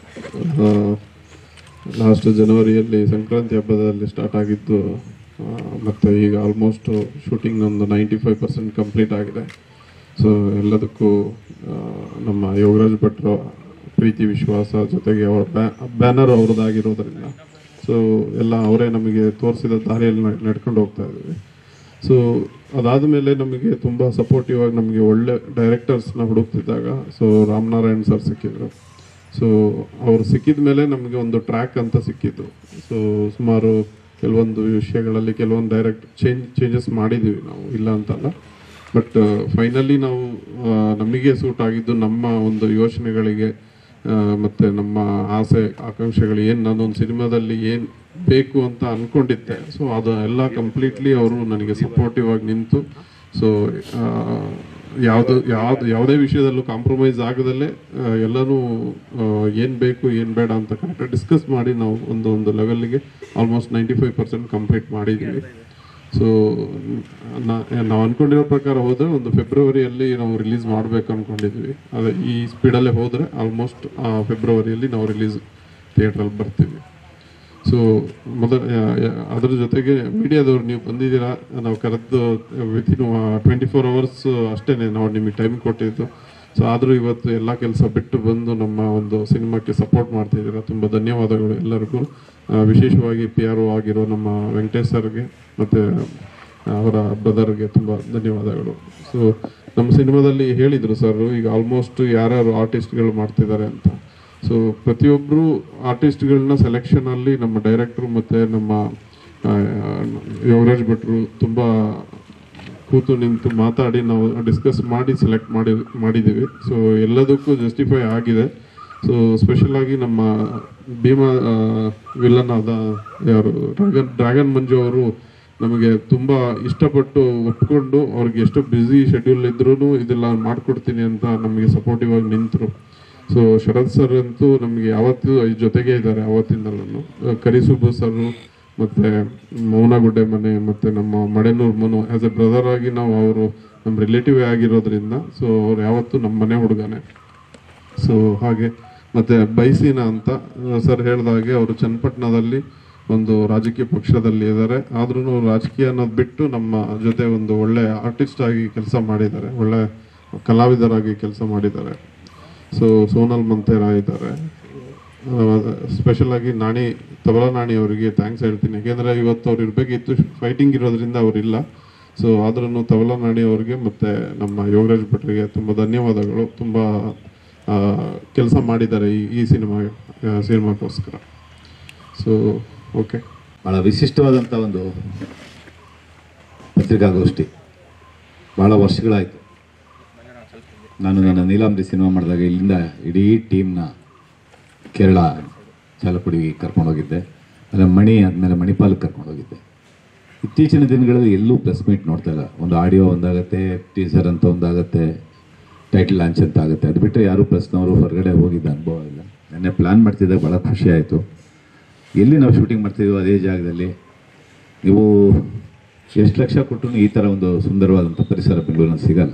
ಲಾಸ್ಟ್ ಜನವರಿಯಲ್ಲಿ ಸಂಕ್ರಾಂತಿ ಹಬ್ಬದಲ್ಲಿ ಸ್ಟಾರ್ಟ್ ಆಗಿದ್ದು ಆ, ಮತ್ತು ಈಗ ಆಲ್ಮೋಸ್ಟ್ ಶೂಟಿಂಗ್ ಒಂದು ನೈಂಟಿ ಫೈವ್ ಪರ್ಸೆಂಟ್ ಕಂಪ್ಲೀಟ್ ಆಗಿದೆ ಸೊ ಎಲ್ಲದಕ್ಕೂ ಆ, ನಮ್ಮ ಯೋಗರಾಜ್ ಭಟ್ರು ಪ್ರೀತಿ ವಿಶ್ವಾಸ ಜೊತೆಗೆ ಅವರ ಬ್ಯಾನರ್ ಅವ್ರದ್ದಾಗಿರೋದ್ರಿಂದ ಸೊ ಎಲ್ಲ ಅವರೇ ನಮಗೆ ತೋರಿಸಿದ ದಾರಿಯಲ್ಲಿ ನಡ್- ನಡ್ಕೊಂಡು ಹೋಗ್ತಾ ಇದ್ದೀವಿ ಸೊ ಅದಾದಮೇಲೆ ನಮಗೆ ತುಂಬ ಸಪೋರ್ಟಿವ್ ಆಗಿ ನಮಗೆ ಒಳ್ಳೆ ಡೈರೆಕ್ಟರ್ಸ್ನ ಹುಡುಕ್ತಿದ್ದಾಗ ಸೊ ರಾಮನಾರಾಯಣ್ ಸರ್ ಸಿಕ್ಕಿದ್ರು ಸೊ ಅವ್ರು ಸಿಕ್ಕಿದ ಮೇಲೆ ನಮಗೆ ಒಂದು ಟ್ರ್ಯಾಕ್ ಅಂತ ಸಿಕ್ಕಿದ್ದು ಸೊ ಸುಮಾರು ಕೆಲವೊಂದು ವಿಷಯಗಳಲ್ಲಿ ಕೆಲವೊಂದು ಡೈರೆಕ್ಟ್ ಚೇಂಜ್ ಚೇಂಜಸ್ ಮಾಡಿದ್ದೀವಿ ನಾವು ಇಲ್ಲ ಅಂತಲ್ಲ ಬಟ್ ಫೈನಲಿ ನಾವು ಆ, ನಮಗೆ ಸೂಟ್ ಆಗಿದ್ದು ನಮ್ಮ ಒಂದು ಯೋಚನೆಗಳಿಗೆ ಆ, ಮತ್ತೆ ನಮ್ಮ ಆಸೆ ಆಕಾಂಕ್ಷೆಗಳು ಏನು ನಾನೊಂದು ಸಿನಿಮಾದಲ್ಲಿ ಏನು ಬೇಕು ಅಂತ ಅನ್ಕೊಂಡಿದ್ದೆ ಸೊ ಅದು ಎಲ್ಲ ಕಂಪ್ಲೀಟ್ಲಿ ಅವರು ನನಗೆ ಸಪೋರ್ಟಿವ್ ಆಗಿ ನಿಂತು ಸೊ ಯಾವುದು ಯಾವ್ದು ಯಾವುದೇ ವಿಷಯದಲ್ಲೂ ಕಾಂಪ್ರಮೈಸ್ ಆಗದಲ್ಲೇ ಆ, ಎಲ್ಲನೂ ಏನು ಬೇಕು ಏನು ಬೇಡ ಅಂತ ಕರೆಕ್ಟಾಗಿ ಡಿಸ್ಕಸ್ ಮಾಡಿ ನಾವು ಒಂದು ಒಂದು ಲೆವೆಲ್ಗೆ almost ninety five percent complete ಮಾಡಿದ್ದೀವಿ ಸೊ ನಾವು ಅನ್ಕೊಂಡಿರೋ ಪ್ರಕಾರ ಹೋದರೆ ಒಂದು ಫೆಬ್ರವರಿಯಲ್ಲಿ ನಾವು ರಿಲೀಸ್ ಮಾಡಬೇಕು ಅನ್ಕೊಂಡಿದ್ವಿ ಅದೇ ಈ ಸ್ಪೀಡಲ್ಲೇ ಹೋದರೆ ಆಲ್ಮೋಸ್ಟ್ ಫೆಬ್ರವರಿಯಲ್ಲಿ ನಾವು ರಿಲೀಸ್ ಥಿಯೇಟ್ರಲ್ಲಿ ಬರ್ತೀವಿ ಸೊ ಮೊದಲ ಅದ್ರ ಜೊತೆಗೆ ಮೀಡಿಯಾದವ್ರು ನೀವು ಬಂದಿದ್ದೀರಾ ನಾವು ಕರೆದು ವಿತಿನ್ ಟ್ವೆಂಟಿ ಫೋರ್ ಅವರ್ಸ್ ಅಷ್ಟೇ ನಾವು ನಿಮಗೆ ಟೈಮ್ ಕೊಟ್ಟಿದ್ದು ಸೊ ಆದರೂ ಇವತ್ತು ಎಲ್ಲ ಕೆಲಸ ಬಿಟ್ಟು ಬಂದು ನಮ್ಮ ಒಂದು ಸಿನಿಮಾಕ್ಕೆ ಸಪೋರ್ಟ್ ಮಾಡ್ತಿದ್ದೀರಾ ತುಂಬ ಧನ್ಯವಾದಗಳು ಎಲ್ಲರಿಗೂ ಆ, ವಿಶೇಷವಾಗಿ ಪಿ ಆರ್ ಒ ಆಗಿರೋ ನಮ್ಮ ವೆಂಕಟೇಶ್ ಸರ್ಗೆ ಮತ್ತು ಅವರ ಬ್ರದರ್ಗೆ ತುಂಬ ಧನ್ಯವಾದಗಳು ಸೊ ನಮ್ಮ ಸಿನಿಮಾದಲ್ಲಿ ಹೇಳಿದರು ಸರ್ ಈಗ ಆಲ್ಮೋಸ್ಟ್ ಯಾರ್ಯಾರು ಆರ್ಟಿಸ್ಟ್ಗಳು ಮಾಡ್ತಿದ್ದಾರೆ ಅಂತ ಸೊ ಪ್ರತಿಯೊಬ್ಬರು ಆರ್ಟಿಸ್ಟ್ಗಳನ್ನ ಸೆಲೆಕ್ಷನಲ್ಲಿ ನಮ್ಮ ಡೈರೆಕ್ಟ್ರು ಮತ್ತು ನಮ್ಮ ಆ, ಯೋಗರಾಜ್ ಭಟ್ರು ತುಂಬ ಕೂತು ನಿಂತು ಮಾತಾಡಿ ನಾವು ಡಿಸ್ಕಸ್ ಮಾಡಿ ಸೆಲೆಕ್ಟ್ ಮಾಡಿ ಮಾಡಿದ್ದೀವಿ ಸೊ ಎಲ್ಲದಕ್ಕೂ ಜಸ್ಟಿಫೈ ಆಗಿದೆ ಸೊ ಸ್ಪೆಷಲ್ ಆಗಿ ನಮ್ಮ ಭೀಮಾ ವಿಲನ್ ಆದ ಯಾರು ಡ್ರ್ಯಾಗನ್ ಡ್ರ್ಯಾಗನ್ ಮಂಜು ಅವರು ನಮಗೆ ತುಂಬ ಇಷ್ಟಪಟ್ಟು ಒಪ್ಕೊಂಡು ಅವ್ರಿಗೆ ಎಷ್ಟು ಬ್ಯುಸಿ ಶೆಡ್ಯೂಲ್ ಇದ್ರೂ ಇದೆಲ್ಲ ಮಾಡ್ಕೊಡ್ತೀನಿ ಅಂತ ನಮಗೆ ಸಪೋರ್ಟಿವ್ ಆಗಿ ನಿಂತರು ಸೊ ಶರತ್ ಸರ್ ಅಂತೂ ನಮಗೆ ಯಾವತ್ತೂ ಈ ಜೊತೆಗೆ ಇದ್ದಾರೆ ಅವತ್ತಿಂದಲೂ ಕರಿಸುಬ್ಬು ಸರ್ ಮತ್ತೆ ಮೌನಗುಡ್ಡೆ ಮನೆ ಮತ್ತೆ ನಮ್ಮ Madenur Manu as a brother ಆಗಿ ನಾವು ಅವರು ನಮ್ಮ ರಿಲೇಟಿವ್ ಆಗಿರೋದ್ರಿಂದ ಸೊ ಅವ್ರು ಯಾವತ್ತೂ ನಮ್ಮ ಮನೆ ಹುಡುಗನೇ ಸೊ ಹಾಗೆ ಮತ್ತೆ ಬೈಸಿನ ಅಂತ ಸರ್ ಹೇಳ್ದಾಗೆ ಅವರು ಚನ್ನಪಟ್ಟಣದಲ್ಲಿ ಒಂದು ರಾಜಕೀಯ ಪಕ್ಷದಲ್ಲಿ ಇದ್ದಾರೆ ಆದ್ರೂ ರಾಜಕೀಯ ಅನ್ನೋದು ಬಿಟ್ಟು ನಮ್ಮ ಜೊತೆ ಒಂದು ಒಳ್ಳೆ ಆರ್ಟಿಸ್ಟ್ ಆಗಿ ಕೆಲಸ ಮಾಡಿದ್ದಾರೆ ಒಳ್ಳೆ ಕಲಾವಿದರಾಗಿ ಕೆಲಸ ಮಾಡಿದ್ದಾರೆ ಸೊ ಸೋನಲ್ ಮಂತೇರ ಇದ್ದಾರೆ ಸ್ಪೆಷಲ್ ಆಗಿ ನಾಣಿ ತಬಲಾ ನಾಣಿ ಅವರಿಗೆ ಥ್ಯಾಂಕ್ಸ್ ಹೇಳ್ತೀನಿ ಯಾಕೆಂದ್ರೆ ಇವತ್ತು ಅವ್ರು ಇರಬೇಕಿತ್ತು ಫೈಟಿಂಗ್ ಇರೋದ್ರಿಂದ ಅವರಿಲ್ಲ ಸೊ ಆದ್ರೂ ತಬಲಾ ನಾಣಿ ಅವರಿಗೆ ಮತ್ತೆ ನಮ್ಮ ಯೋಗರಾಜ್ ಭಟ್ರಿಗೆ ತುಂಬ ಧನ್ಯವಾದಗಳು ತುಂಬ ಕೆಲಸ ಮಾಡಿದ್ದಾರೆ ಈ ಈ ಸಿನಿಮಾ ಸಿನಿಮಾಕ್ಕೋಸ್ಕರ ಸೊ ಓಕೆ ಭಾಳ ವಿಶಿಷ್ಟವಾದಂಥ ಒಂದು ಪತ್ರಿಕಾಗೋಷ್ಠಿ ಭಾಳ ವರ್ಷಗಳಾಯಿತು ನಾನು ನನ್ನ ನೀಲಾಂಬರಿ ಸಿನಿಮಾ ಮಾಡಿದಾಗ ಇಲ್ಲಿಂದ ಇಡೀ ಟೀಮ್ನ ಕೇರಳ ಚಾಲಪುಡಿಗೆ ಕರ್ಕೊಂಡೋಗಿದ್ದೆ ಆಮೇಲೆ ಮಣಿ ಆದಮೇಲೆ ಮಣಿಪಾಲಕ್ಕೆ ಕರ್ಕೊಂಡೋಗಿದ್ದೆ ಇತ್ತೀಚಿನ ದಿನಗಳಲ್ಲಿ ಎಲ್ಲೂ ಪ್ರೆಸ್ ಮೀಟ್ ನೋಡ್ತಾ ಇಲ್ಲ ಒಂದು ಆಡಿಯೋ ಒಂದಾಗತ್ತೆ ಟೀಸರ್ ಅಂತ ಒಂದಾಗತ್ತೆ ಟೈಟಲ್ ಲಾಂಚ್ ಅಂತ ಆಗುತ್ತೆ ಅದು ಬಿಟ್ಟರೆ ಯಾರೂ ಪ್ರೆಸ್ನವರು ಹೊರಗಡೆ ಹೋಗಿದ್ದ ಅನುಭವ ಇಲ್ಲ ನೆನ್ನೆ ಪ್ಲ್ಯಾನ್ ಮಾಡ್ತಿದ್ದಾಗ ಭಾಳ ಖುಷಿ ಆಯಿತು ಎಲ್ಲಿ ನಾವು ಶೂಟಿಂಗ್ ಮಾಡ್ತಿದ್ವೋ ಅದೇ ಜಾಗದಲ್ಲಿ ನೀವು ಎಷ್ಟು ಲಕ್ಷ ಕೊಟ್ಟರು ಈ ಥರ ಒಂದು ಸುಂದರವಾದಂಥ ಪರಿಸರ ಬೆಂಗಳೂರಿನಲ್ಲಿ ಸಿಗಲ್ಲ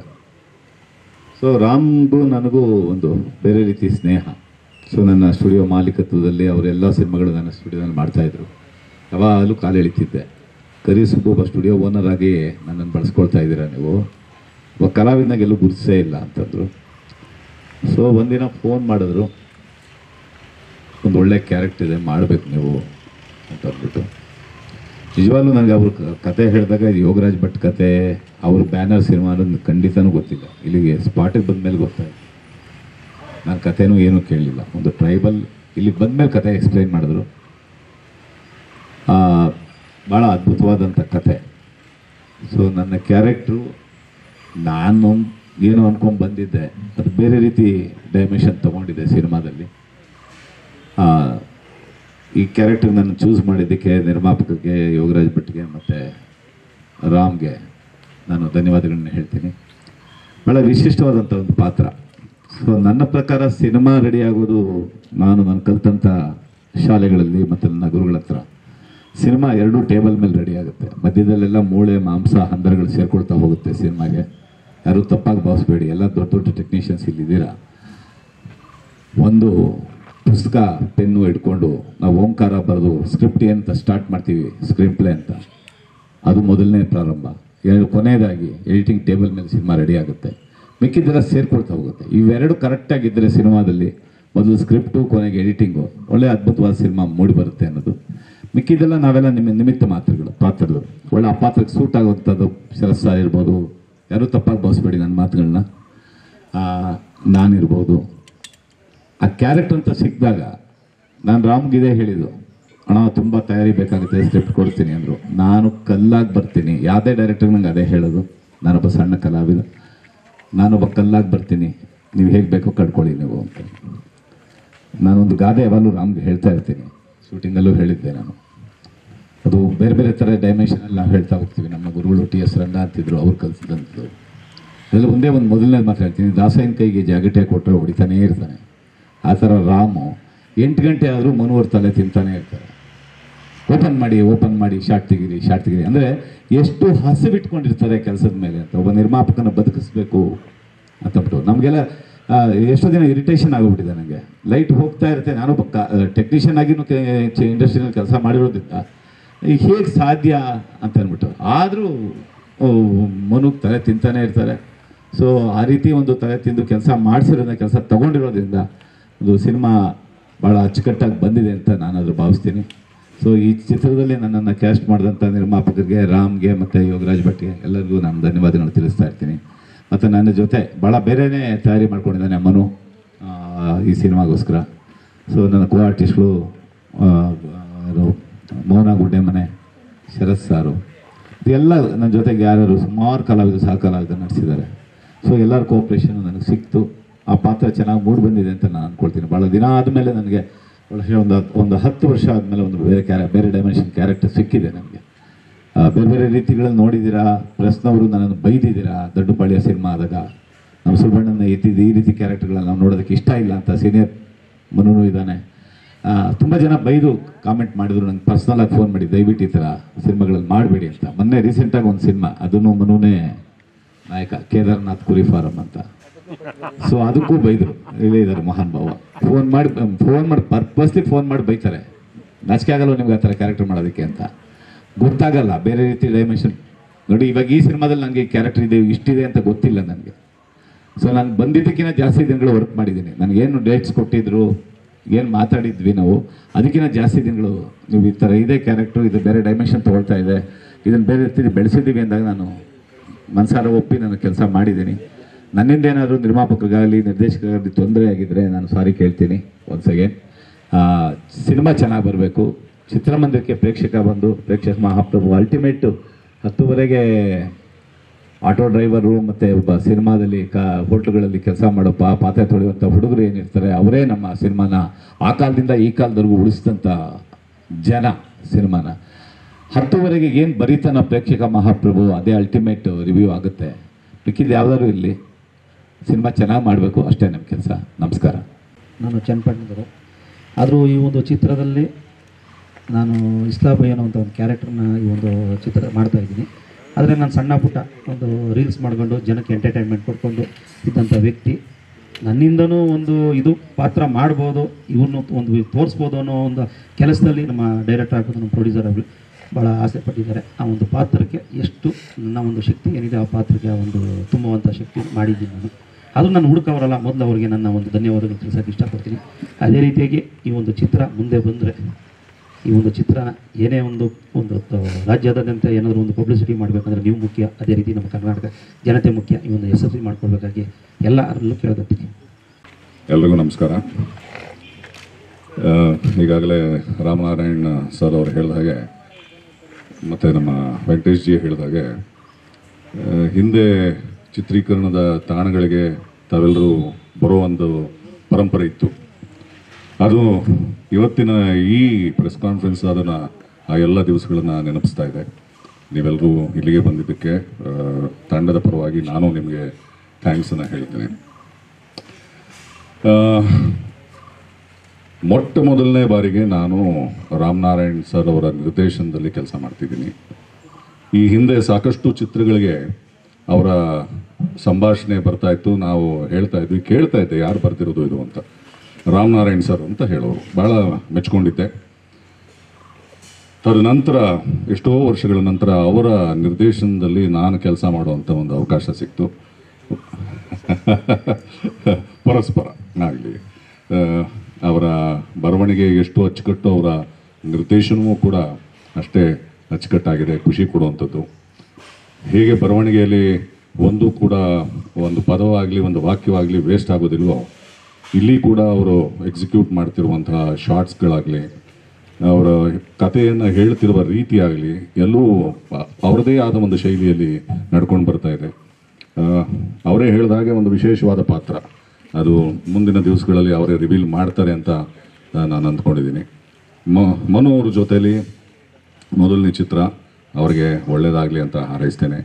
ಸೊ ರಾಮ್ಗೂ ನನಗೂ ಒಂದು ಬೇರೆ ರೀತಿ ಸ್ನೇಹ ಸೊ ನನ್ನ ಸ್ಟುಡಿಯೋ ಮಾಲೀಕತ್ವದಲ್ಲಿ ಅವರೆಲ್ಲ ಸಿನಿಮಾಗಳು ನನ್ನ ಸ್ಟುಡಿಯೋದಲ್ಲಿ ಮಾಡ್ತಾಯಿದ್ರು ಯಾವಾಗಲೂ ಕಾಲು ಎಳಿತಿದ್ದೆ ಕರಿ ಸುಬ್ಬು ಒಬ್ಬ ಸ್ಟುಡಿಯೋ ಓನರ್ ಆಗಿ ನನ್ನನ್ನು ಬಳಸ್ಕೊಳ್ತಾ ಇದ್ದೀರಾ ನೀವು ಒಬ್ಬ ಕಲಾವಿದನಾಗ ಎಲ್ಲೂ ಗುರುತಿಸೇ ಇಲ್ಲ ಅಂತಂದರು ಸೊ ಒಂದಿನ ಫೋನ್ ಮಾಡಿದ್ರು ಒಂದು ಒಳ್ಳೆ ಕ್ಯಾರೆಕ್ಟರ್ ಇದೆ ಮಾಡಬೇಕು ನೀವು ಅಂತ ಅಂದ್ಬಿಟ್ಟು ನಿಜವಾಗ್ಲೂ ನನಗೆ ಅವ್ರ ಕ- ಕತೆ ಹೇಳಿದಾಗ ಇದು ಯೋಗರಾಜ್ ಭಟ್ ಕತೆ ಅವ್ರ ಬ್ಯಾನರ್ ಸಿನಿಮಾ ಅನ್ನೋದು ಖಂಡಿತನೂ ಗೊತ್ತಿಲ್ಲ ಇಲ್ಲಿಗೆ ಸ್ಪಾಟಿಗೆ ಬಂದಮೇಲೆ ಗೊತ್ತಾಯ್ತು ನಾನು ಕತೆನೂ ಏನೂ ಕೇಳಲಿಲ್ಲ ಒಂದು ಟ್ರೈಬಲ್ ಇಲ್ಲಿಗೆ ಬಂದಮೇಲೆ ಕತೆ ಎಕ್ಸ್ಪ್ಲೈನ್ ಮಾಡಿದ್ರು ಭಾಳ ಅದ್ಭುತವಾದಂಥ ಕತೆ ಸೊ ನನ್ನ ಕ್ಯಾರೆಕ್ಟ್ರು ನಾನು ಏನೋ ಅನ್ಕೊಂಡು ಬಂದಿದ್ದೆ ಅದು ಬೇರೆ ರೀತಿ ಡೈಮೆನ್ಷನ್ ತೊಗೊಂಡಿದ್ದೆ ಸಿನಿಮಾದಲ್ಲಿ ಆ, ಈ ಕ್ಯಾರೆಕ್ಟರ್ ನಾನು ಚೂಸ್ ಮಾಡಿದ್ದಕ್ಕೆ ನಿರ್ಮಾಪಕರಿಗೆ ಯೋಗರಾಜ್ ಭಟ್ಗೆ ಮತ್ತು ರಾಮ್ಗೆ ನಾನು ಧನ್ಯವಾದಗಳನ್ನ ಹೇಳ್ತೀನಿ ಭಾಳ ವಿಶಿಷ್ಟವಾದಂಥ ಒಂದು ಪಾತ್ರ ಸೊ ನನ್ನ ಪ್ರಕಾರ ಸಿನಿಮಾ ರೆಡಿ ಆಗೋದು ನಾನು ನಾನು ಕಲಿತಂಥ ಶಾಲೆಗಳಲ್ಲಿ ಮತ್ತು ನನ್ನ ಗುರುಗಳ ಹತ್ರ ಸಿನಿಮಾ ಎರಡೂ ಟೇಬಲ್ ಮೇಲೆ ರೆಡಿ ಆಗುತ್ತೆ ಮಧ್ಯದಲ್ಲೆಲ್ಲ ಮೂಳೆ ಮಾಂಸ ಹಂದರಗಳು ಸೇರ್ಕೊಳ್ತಾ ಹೋಗುತ್ತೆ ಸಿನಿಮಾಗೆ ಯಾರೂ ತಪ್ಪಾಗಿ ಭಾವಿಸ್ಬೇಡಿ ಎಲ್ಲ ದೊಡ್ಡ ದೊಡ್ಡ ಟೆಕ್ನಿಷಿಯನ್ಸ್ ಇಲ್ಲಿದ್ದೀರಾ ಒಂದು ಪುಸ್ತಕ ಪೆನ್ನು ಇಟ್ಕೊಂಡು ನಾವು ಓಂಕಾರ ಬರೆದು ಸ್ಕ್ರಿಪ್ಟ್ ಅಂತ ಸ್ಟಾರ್ಟ್ ಮಾಡ್ತೀವಿ ಸ್ಕ್ರೀನ್ ಪ್ಲೇ ಅಂತ ಅದು ಮೊದಲನೇ ಪ್ರಾರಂಭ ಎರಡು ಕೊನೆಯದಾಗಿ ಎಡಿಟಿಂಗ್ ಟೇಬಲ್ ಮೇಲೆ ಸಿನಿಮಾ ರೆಡಿ ಆಗುತ್ತೆ ಮಿಕ್ಕಿದ್ದೆಲ್ಲ ಸೇರ್ಕೊಳ್ತಾ ಹೋಗುತ್ತೆ ಇವೆರಡು ಕರೆಕ್ಟಾಗಿದ್ದರೆ ಸಿನಿಮಾದಲ್ಲಿ ಮೊದಲು ಸ್ಕ್ರಿಪ್ಟು ಕೊನೆಗೆ ಎಡಿಟಿಂಗು ಒಳ್ಳೆ ಅದ್ಭುತವಾದ ಸಿನಿಮಾ ಮೂಡಿ ಬರುತ್ತೆ ಅನ್ನೋದು ಮಿಕ್ಕಿದ್ದೆಲ್ಲ ನಾವೆಲ್ಲ ನಿಮ್ಮ ನಿಮಿತ್ತ ಮಾತುಗಳು ಪಾತ್ರಗಳು ಒಳ್ಳೆ ಆ ಪಾತ್ರಕ್ಕೆ ಸೂಟ್ ಆಗುವಂಥದ್ದು ಶರತ್ ಸರ್ ಇರ್ಬೋದು ಯಾರೂ ತಪ್ಪಾಗಿ ಭಾವಿಸ್ಬೇಡಿ ನನ್ನ ಮಾತುಗಳನ್ನ ನಾನಿರ್ಬೋದು ಆ ಕ್ಯಾರೆಕ್ಟರ್ ಅಂತ ಸಿಕ್ಕಿದಾಗ ನಾನು ರಾಮ್ಗೆ ಇದೇ ಹೇಳಿದ್ದು ಅಣ್ಣ ತುಂಬ ತಯಾರಿ ಬೇಕಾಗುತ್ತೆ ಸ್ಕ್ರಿಪ್ಟ್ ಕೊಡ್ತೀನಿ ಅಂದರು ನಾನು ಕಲ್ಲಾಗಿ ಬರ್ತೀನಿ ಯಾವುದೇ ಡೈರೆಕ್ಟರ್ ನಂಗೆ ಅದೇ ಹೇಳೋದು ನಾನೊಬ್ಬ ಸಣ್ಣ ಕಲಾವಿದ ನಾನೊಬ್ಬ ಕಲ್ಲಾಗಿ ಬರ್ತೀನಿ ನೀವು ಹೇಗೆ ಬೇಕೋ ಕಟ್ಕೊಳ್ಳಿ ನೀವು ಅಂತ ನಾನೊಂದು ಗಾದೆ ಯಾವಾಗಲೂ ರಾಮ್ಗೆ ಹೇಳ್ತಾ ಇರ್ತೀನಿ ಶೂಟಿಂಗಲ್ಲೂ ಹೇಳಿದ್ದೆ ನಾನು ಅದು ಬೇರೆ ಬೇರೆ ಥರ ಡೈಮೆನ್ಷನಲ್ಲಿ ನಾವು ಹೇಳ್ತಾ ಹೋಗ್ತೀವಿ ನಮ್ಮ ಗುರುಗಳು ಟಿ ಎಸ್ ರಂಗ ಅಂತಿದ್ರು ಅವ್ರು ಕಲಿಸಿದಂಥದ್ದು ಎಲ್ಲ ಒಂದೇ ಒಂದು ಮೊದಲನೇ ಮಾತಾಡ್ತೀನಿ ದಾಸಯ್ಯನ ಕೈಗೆ ಜಾಗಟೆ ಕೊಟ್ಟರೆ ಹೊಡಿತಾನೇ ಇರ್ತಾನೆ ಆ ಥರ ರಾಮು ಎಂಟು ಗಂಟೆ ಆದರೂ ಮನುವರ್ ತಲೆ ತಿಂತಾನೆ ಇರ್ತಾರೆ ಓಪನ್ ಮಾಡಿ ಓಪನ್ ಮಾಡಿ ಶಾರ್ಟ್ ತೆಗೀರಿ ಶಾರ್ಟ್ ತೆಗೀರಿ ಅಂದರೆ ಎಷ್ಟು ಹಸಿವಿಟ್ಕೊಂಡಿರ್ತಾರೆ ಕೆಲಸದ ಮೇಲೆ ಅಂತ ಒಬ್ಬ ನಿರ್ಮಾಪಕನ ಬದುಕಿಸ್ಬೇಕು ಅಂತಬಿಟ್ಟು ನಮಗೆಲ್ಲ ಆ, ಎಷ್ಟೋ ದಿನ ಇರಿಟೇಷನ್ ಆಗಿಬಿಟ್ಟಿದೆ ನನಗೆ ಲೈಟ್ ಹೋಗ್ತಾ ಇರುತ್ತೆ ನಾನು ಟೆಕ್ನಿಷಿಯನ್ ಆಗಿನೂ ಇಂಡಸ್ಟ್ರಿಯಲ್ಲಿ ಕೆಲಸ ಮಾಡಿರೋದ್ರಿಂದ ಈಗ ಹೇಗೆ ಸಾಧ್ಯ ಅಂತ ಅಂದ್ಬಿಟ್ಟು ಆದರೂ ಮನುಗೆ ತಲೆ ತಿಂತಾನೆ ಇರ್ತಾರೆ ಸೊ ಆ ರೀತಿ ಒಂದು ತಲೆ ತಿಂದು ಕೆಲಸ ಮಾಡಿಸಿರೋದ್ರಿಂದ ಕೆಲಸ ತಗೊಂಡಿರೋದ್ರಿಂದ ಒಂದು ಸಿನಿಮಾ ಭಾಳ ಅಚ್ಚುಕಟ್ಟಾಗಿ ಬಂದಿದೆ ಅಂತ ನಾನಾದರೂ ಭಾವಿಸ್ತೀನಿ ಸೊ ಈ ಚಿತ್ರದಲ್ಲಿ ನನ್ನನ್ನು ಕ್ಯಾಸ್ಟ್ ಮಾಡಿದಂಥ ನಿರ್ಮಾಪಕರಿಗೆ ರಾಮ್ಗೆ ಮತ್ತು ಯೋಗರಾಜ್ ಭಟ್ಗೆ ಎಲ್ಲರಿಗೂ ನಾನು ಧನ್ಯವಾದಗಳು ತಿಳಿಸ್ತಾ ಇರ್ತೀನಿ ಮತ್ತು ನನ್ನ ಜೊತೆ ಭಾಳ ಬೇರೆಯೇ ತಯಾರಿ ಮಾಡ್ಕೊಂಡಿದ್ದಾನೆ ಮನು ಆ, ಈ ಸಿನಿಮಾಗೋಸ್ಕರ ಸೊ ನನ್ನ ಕೋ ಆರ್ಟಿಸ್ಟ್ಗಳು ಮೌನ ಗುಡ್ಡೆಮನೆ ಶರತ್ ಸಾರು ಇದೆಲ್ಲ ನನ್ನ ಜೊತೆಗೆ ಯಾರು ಸುಮಾರು ಕಲಾವಿದರು ಸಹ ಕಲಾವಿದರು ನಡೆಸಿದ್ದಾರೆ ಸೊ ಎಲ್ಲರ ಕೋಪ್ರೇಷನ್ ನನಗೆ ಸಿಕ್ತು ಆ ಪಾತ್ರ ಚೆನ್ನಾಗಿ ಮೂಡಿ ಬಂದಿದೆ ಅಂತ ನಾನು ಅಂದ್ಕೊಳ್ತೀನಿ ಭಾಳ ದಿನ ಆದಮೇಲೆ ನನಗೆ ಬಹುಶಃ ಒಂದು ಒಂದು ಹತ್ತು ವರ್ಷ ಆದಮೇಲೆ ಒಂದು ಬೇರೆ ಕ್ಯಾರ ಬೇರೆ ಡೈಮೆನ್ಷನ್ ಕ್ಯಾರೆಕ್ಟರ್ ಸಿಕ್ಕಿದೆ ನನಗೆ ಆ, ಬೇರೆ ಬೇರೆ ರೀತಿಗಳಲ್ಲಿ ನೋಡಿದ್ದೀರಾ ಪ್ರೆಸ್ನವರು ನನ್ನನ್ನು ಬೈದಿದ್ದೀರಾ ದೊಡ್ಡಪಾಳ್ಯ ಸಿನಿಮಾ ಆದಾಗ ನಮ್ಮ ಸುಬ್ಬಣ್ಣನ ಎತ್ತಿದ್ದು ಈ ರೀತಿ ಕ್ಯಾರೆಕ್ಟರ್ಗಳನ್ನ ನಾವು ನೋಡೋದಕ್ಕೆ ಇಷ್ಟ ಇಲ್ಲ ಅಂತ ಸೀನಿಯರ್ ಮನೂ ಇದ್ದಾನೆ ತುಂಬ ಜನ ಬೈದು ಕಾಮೆಂಟ್ ಮಾಡಿದ್ರು ನಂಗೆ ಪರ್ಸ್ನಲಾಗಿ ಫೋನ್ ಮಾಡಿ ದಯವಿಟ್ಟು ಈ ಥರ ಸಿನಿಮಾಗಳಲ್ಲಿ ಮಾಡಬೇಡಿ ಅಂತ ಮೊನ್ನೆ ರೀಸೆಂಟಾಗಿ ಒಂದು ಸಿನಿಮಾ ಅದನ್ನು ಮನುನೇ ನಾಯಕ ಕೇದಾರ್ನಾಥ್ ಕುರಿ ಫಾರಂ ಅಂತ ಸೊ ಅದಕ್ಕೂ ಬೈದರು ಇಲ್ಲೇ ಇದ್ದಾರೆ ಮಹಾನ್ ಭಾವ ಫೋನ್ ಮಾಡಿ ಫೋನ್ ಮಾಡಿ ಪರ್ಪಸ್ಲಿ ಫೋನ್ ಮಾಡಿ ಬೈತಾರೆ ನಾಚಿಕೆ ಆಗಲ್ಲ ನಿಮ್ಗೆ ಆ ಥರ ಕ್ಯಾರೆಕ್ಟರ್ ಮಾಡೋದಕ್ಕೆ ಅಂತ ಗೊತ್ತಾಗಲ್ಲ ಬೇರೆ ರೀತಿ ಡೈಮೆನ್ಷನ್ ನೋಡಿ ಇವಾಗ ಈ ಸಿನಿಮಾದಲ್ಲಿ ನನಗೆ ಕ್ಯಾರೆಕ್ಟರ್ ಇದೆ ಇಷ್ಟಿದೆ ಅಂತ ಗೊತ್ತಿಲ್ಲ ನನಗೆ ಸೊ ನಾನು ಬಂದಿದ್ದಕ್ಕಿಂತ ಜಾಸ್ತಿ ದಿನಗಳು ವರ್ಕ್ ಮಾಡಿದ್ದೀನಿ ನನಗೇನು ಡೇಟ್ಸ್ ಕೊಟ್ಟಿದ್ರು ಏನು ಮಾತಾಡಿದ್ವಿ ನಾವು ಅದಕ್ಕಿಂತ ಜಾಸ್ತಿ ದಿನಗಳು ನೀವು ಈ ಥರ ಇದೇ ಕ್ಯಾರೆಕ್ಟ್ರು ಇದು ಬೇರೆ ಡೈಮೆನ್ಷನ್ ತೊಗೊಳ್ತಾ ಇದೆ ಇದನ್ನು ಬೇರೆ ರೀತಿ ಬೆಳೆಸಿದ್ದೀವಿ ಅಂದಾಗ ನಾನು ಮನಸಾರ ಒಪ್ಪಿ ನಾನು ಕೆಲಸ ಮಾಡಿದ್ದೀನಿ ನನ್ನಿಂದ ಏನಾದರೂ ನಿರ್ಮಾಪಕರಿಗಾಗಲಿ ನಿರ್ದೇಶಕರಿಗಾಗಲಿ ತೊಂದರೆ ಆಗಿದ್ದರೆ ನಾನು ಸಾರಿ ಕೇಳ್ತೀನಿ ಒನ್ಸ್ ಅಗೇನ್ ಸಿನಿಮಾ ಚೆನ್ನಾಗಿ ಬರಬೇಕು ಚಿತ್ರಮಂದಿರಕ್ಕೆ ಪ್ರೇಕ್ಷಕ ಬಂದು ಪ್ರೇಕ್ಷಕ ಮಹಾಪ್ರಭು ಅಲ್ಟಿಮೇಟ್ ಹತ್ತುವರೆಗೆ ಆಟೋ ಡ್ರೈವರು ಮತ್ತು ಒಬ್ಬ ಸಿನಿಮಾದಲ್ಲಿ ಕ ಹೋಟ್ಲುಗಳಲ್ಲಿ ಕೆಲಸ ಮಾಡೋ ಪಾ ಪಾತ್ರೆ ತೊಳೆಯುವಂಥ ಹುಡುಗರು ಏನಿರ್ತಾರೆ ಅವರೇ ನಮ್ಮ ಸಿನಿಮಾನ ಆ ಕಾಲದಿಂದ ಈ ಕಾಲದವರೆಗೂ ಉಳಿಸಿದಂಥ ಜನ ಸಿನಿಮಾನ ಹತ್ತುವರೆಗೆ ಏನು ಬರೀತಾನ ಪ್ರೇಕ್ಷಕ ಮಹಾಪ್ರಭು ಅದೇ ಅಲ್ಟಿಮೇಟ್ ರಿವ್ಯೂ ಆಗುತ್ತೆ ಮಿಕ್ಕಿದ್ದು ಯಾವ್ದಾದ್ರು ಇರಲಿ ಸಿನಿಮಾ ಚೆನ್ನಾಗಿ ಮಾಡಬೇಕು ಅಷ್ಟೇ ನಮ್ಮ ಕೆಲಸ ನಮಸ್ಕಾರ ನಾನು ಚನ್ನಪಟ್ಟಣದವರು ಆದರೂ ಈ ಒಂದು ಚಿತ್ರದಲ್ಲಿ ನಾನು ಇಸ್ಲಾಬೈ ಅನ್ನೋ ಒಂದು ಕ್ಯಾರೆಕ್ಟರ್ನ ಈ ಒಂದು ಚಿತ್ರ ಮಾಡ್ತಾ ಇದ್ದೀನಿ ಆದರೆ ನಾನು ಸಣ್ಣ ಪುಟ್ಟ ಒಂದು ರೀಲ್ಸ್ ಮಾಡ್ಕೊಂಡು ಜನಕ್ಕೆ ಎಂಟರ್ಟೈನ್ಮೆಂಟ್ ಕೊಡ್ಕೊಂಡು ಇದ್ದಂಥ ವ್ಯಕ್ತಿ ನನ್ನಿಂದನೂ ಒಂದು ಇದು ಪಾತ್ರ ಮಾಡ್ಬೋದು ಇವನ್ನು ಒಂದು ತೋರಿಸ್ಬೋದು ಅನ್ನೋ ಒಂದು ಕೆಲಸದಲ್ಲಿ ನಮ್ಮ ಡೈರೆಕ್ಟರ್ ಆಗೋದು ನಮ್ಮ ಪ್ರೊಡ್ಯೂಸರ್ ಆಗಲಿ ಭಾಳ ಆಸೆ ಪಟ್ಟಿದ್ದಾರೆ ಆ ಒಂದು ಪಾತ್ರಕ್ಕೆ ಎಷ್ಟು ನನ್ನ ಒಂದು ಶಕ್ತಿ ಏನಿದೆ ಆ ಪಾತ್ರಕ್ಕೆ ಆ ಒಂದು ತುಂಬುವಂಥ ಶಕ್ತಿ ಮಾಡಿದ್ದೀನಿ ನಾನು ಅದು ನಾನು ಹುಡುಕವರಲ್ಲ ಮೊದಲು ಅವರಿಗೆ ನನ್ನ ಒಂದು ಧನ್ಯವಾದಗಳು ತಿಳಿಸೋಕೆ ಇಷ್ಟಪಡ್ತೀನಿ ಅದೇ ರೀತಿಯಾಗಿ ಈ ಒಂದು ಚಿತ್ರ ಮುಂದೆ ಬಂದರೆ ಈ ಒಂದು ಚಿತ್ರನ ಏನೇ ಒಂದು ಒಂದು ತ- ರಾಜ್ಯಾದ್ಯಂತ ಏನಾದರೂ ಒಂದು ಪಬ್ಲಿಸಿಟಿ ಮಾಡಬೇಕಂದ್ರೆ ನೀವು ಮುಖ್ಯ ಅದೇ ರೀತಿ ನಮ್ಮ ಕರ್ನಾಟಕ ಜನತೆ ಮುಖ್ಯ ಈ ಒಂದು ಯಶಸ್ವಿ ಮಾಡ್ಕೊಳ್ಬೇಕಾಗಿ ಎಲ್ಲರಲ್ಲೂ ಕೇಳ್ಕೊತೀನಿ ಎಲ್ರಿಗೂ ನಮಸ್ಕಾರ ಆ, ಈಗಾಗಲೇ ರಾಮನಾರಾಯಣ್ ಸರ್ ಅವರು ಹೇಳಿದ ಹಾಗೆ ಮತ್ತು ನಮ್ಮ ವೆಂಕಟೇಶ್ ಜಿ ಹೇಳಿದ ಹಾಗೆ ಆ, ಹಿಂದೆ ಚಿತ್ರೀಕರಣದ ತಾಣಗಳಿಗೆ ತಾವೆಲ್ಲರೂ ಬರೋ ಒಂದು ಪರಂಪರೆ ಇತ್ತು ಅದು ಇವತ್ತಿನ ಈ ಪ್ರೆಸ್ ಕಾನ್ಫರೆನ್ಸ್ ಅದನ್ನು ಆ ಎಲ್ಲ ದಿವಸಗಳನ್ನು ನೆನಪಿಸ್ತಾ ಇದೆ ನೀವೆಲ್ಲರೂ ಇಲ್ಲಿಗೆ ಬಂದಿದ್ದಕ್ಕೆ ಆ, ತಂಡದ ಪರವಾಗಿ ನಾನು ನಿಮಗೆ ಥ್ಯಾಂಕ್ಸನ್ನು ಹೇಳ್ತೇನೆ ಆ, ಮೊಟ್ಟ ಮೊದಲನೇ ಬಾರಿಗೆ ನಾನು ರಾಮನಾರಾಯಣ್ ಸರ್ ಅವರ ನಿರ್ದೇಶನದಲ್ಲಿ ಕೆಲಸ ಮಾಡ್ತಿದ್ದೀನಿ ಈ ಹಿಂದೆ ಸಾಕಷ್ಟು ಚಿತ್ರಗಳಿಗೆ ಅವರ ಸಂಭಾಷಣೆ ಬರ್ತಾ ಇತ್ತು ನಾವು ಹೇಳ್ತಾ ಇದ್ವಿ ಕೇಳ್ತಾ ಇದ್ದೆ ಯಾರು ಬರ್ತಿರೋದು ಇದು ಅಂತ ರಾಮನಾರಾಯಣ್ ಸರ್ ಅಂತ ಹೇಳೋರು ಭಾಳ ಮೆಚ್ಕೊಂಡಿದ್ದೆ ತದನಂತರ ಎಷ್ಟೋ ವರ್ಷಗಳ ನಂತರ ಅವರ ನಿರ್ದೇಶನದಲ್ಲಿ ನಾನು ಕೆಲಸ ಮಾಡುವಂಥ ಒಂದು ಅವಕಾಶ ಸಿಕ್ತು ಪರಸ್ಪರ ಆಗಲಿ ಅವರ ಬರವಣಿಗೆ ಎಷ್ಟು ಅಚ್ಚುಕಟ್ಟು ಅವರ ನಿರ್ದೇಶನವೂ ಕೂಡ ಅಷ್ಟೇ ಅಚ್ಚುಕಟ್ಟಾಗಿದೆ ಖುಷಿ ಕೊಡುವಂಥದ್ದು ಹೇಗೆ ಬರವಣಿಗೆಯಲ್ಲಿ ಒಂದು ಕೂಡ ಒಂದು ಪದವಾಗಲಿ ಒಂದು ವಾಕ್ಯವಾಗಲಿ ವೇಸ್ಟ್ ಆಗೋದಿಲ್ವೋ ಇಲ್ಲಿ ಕೂಡ ಅವರು ಎಕ್ಸಿಕ್ಯೂಟ್ ಮಾಡ್ತಿರುವಂತಹ ಶಾರ್ಟ್ಸ್ಗಳಾಗಲಿ ಅವರ ಕಥೆಯನ್ನು ಹೇಳ್ತಿರುವ ರೀತಿ ಆಗಲಿ ಎಲ್ಲವೂ ಅ- ಅವರದೇ ಆದ ಒಂದು ಶೈಲಿಯಲ್ಲಿ ನಡ್ಕೊಂಡು ಬರ್ತಾ ಇದೆ ಆ, ಅವರೇ ಹೇಳಿದ ಹಾಗೆ ಒಂದು ವಿಶೇಷವಾದ ಪಾತ್ರ ಅದು ಮುಂದಿನ ದಿವಸಗಳಲ್ಲಿ ಅವರೇ ರಿವೀಲ್ ಮಾಡ್ತಾರೆ ಅಂತ ಆ, ನಾನು ಅಂದ್ಕೊಂಡಿದ್ದೀನಿ ಮ ಮನು ಅವ್ರ ಜೊತೆಯಲ್ಲಿ ಮೊದಲನೇ ಚಿತ್ರ ಅವರಿಗೆ ಒಳ್ಳೆಯದಾಗಲಿ ಅಂತ ಹಾರೈಸ್ತೇನೆ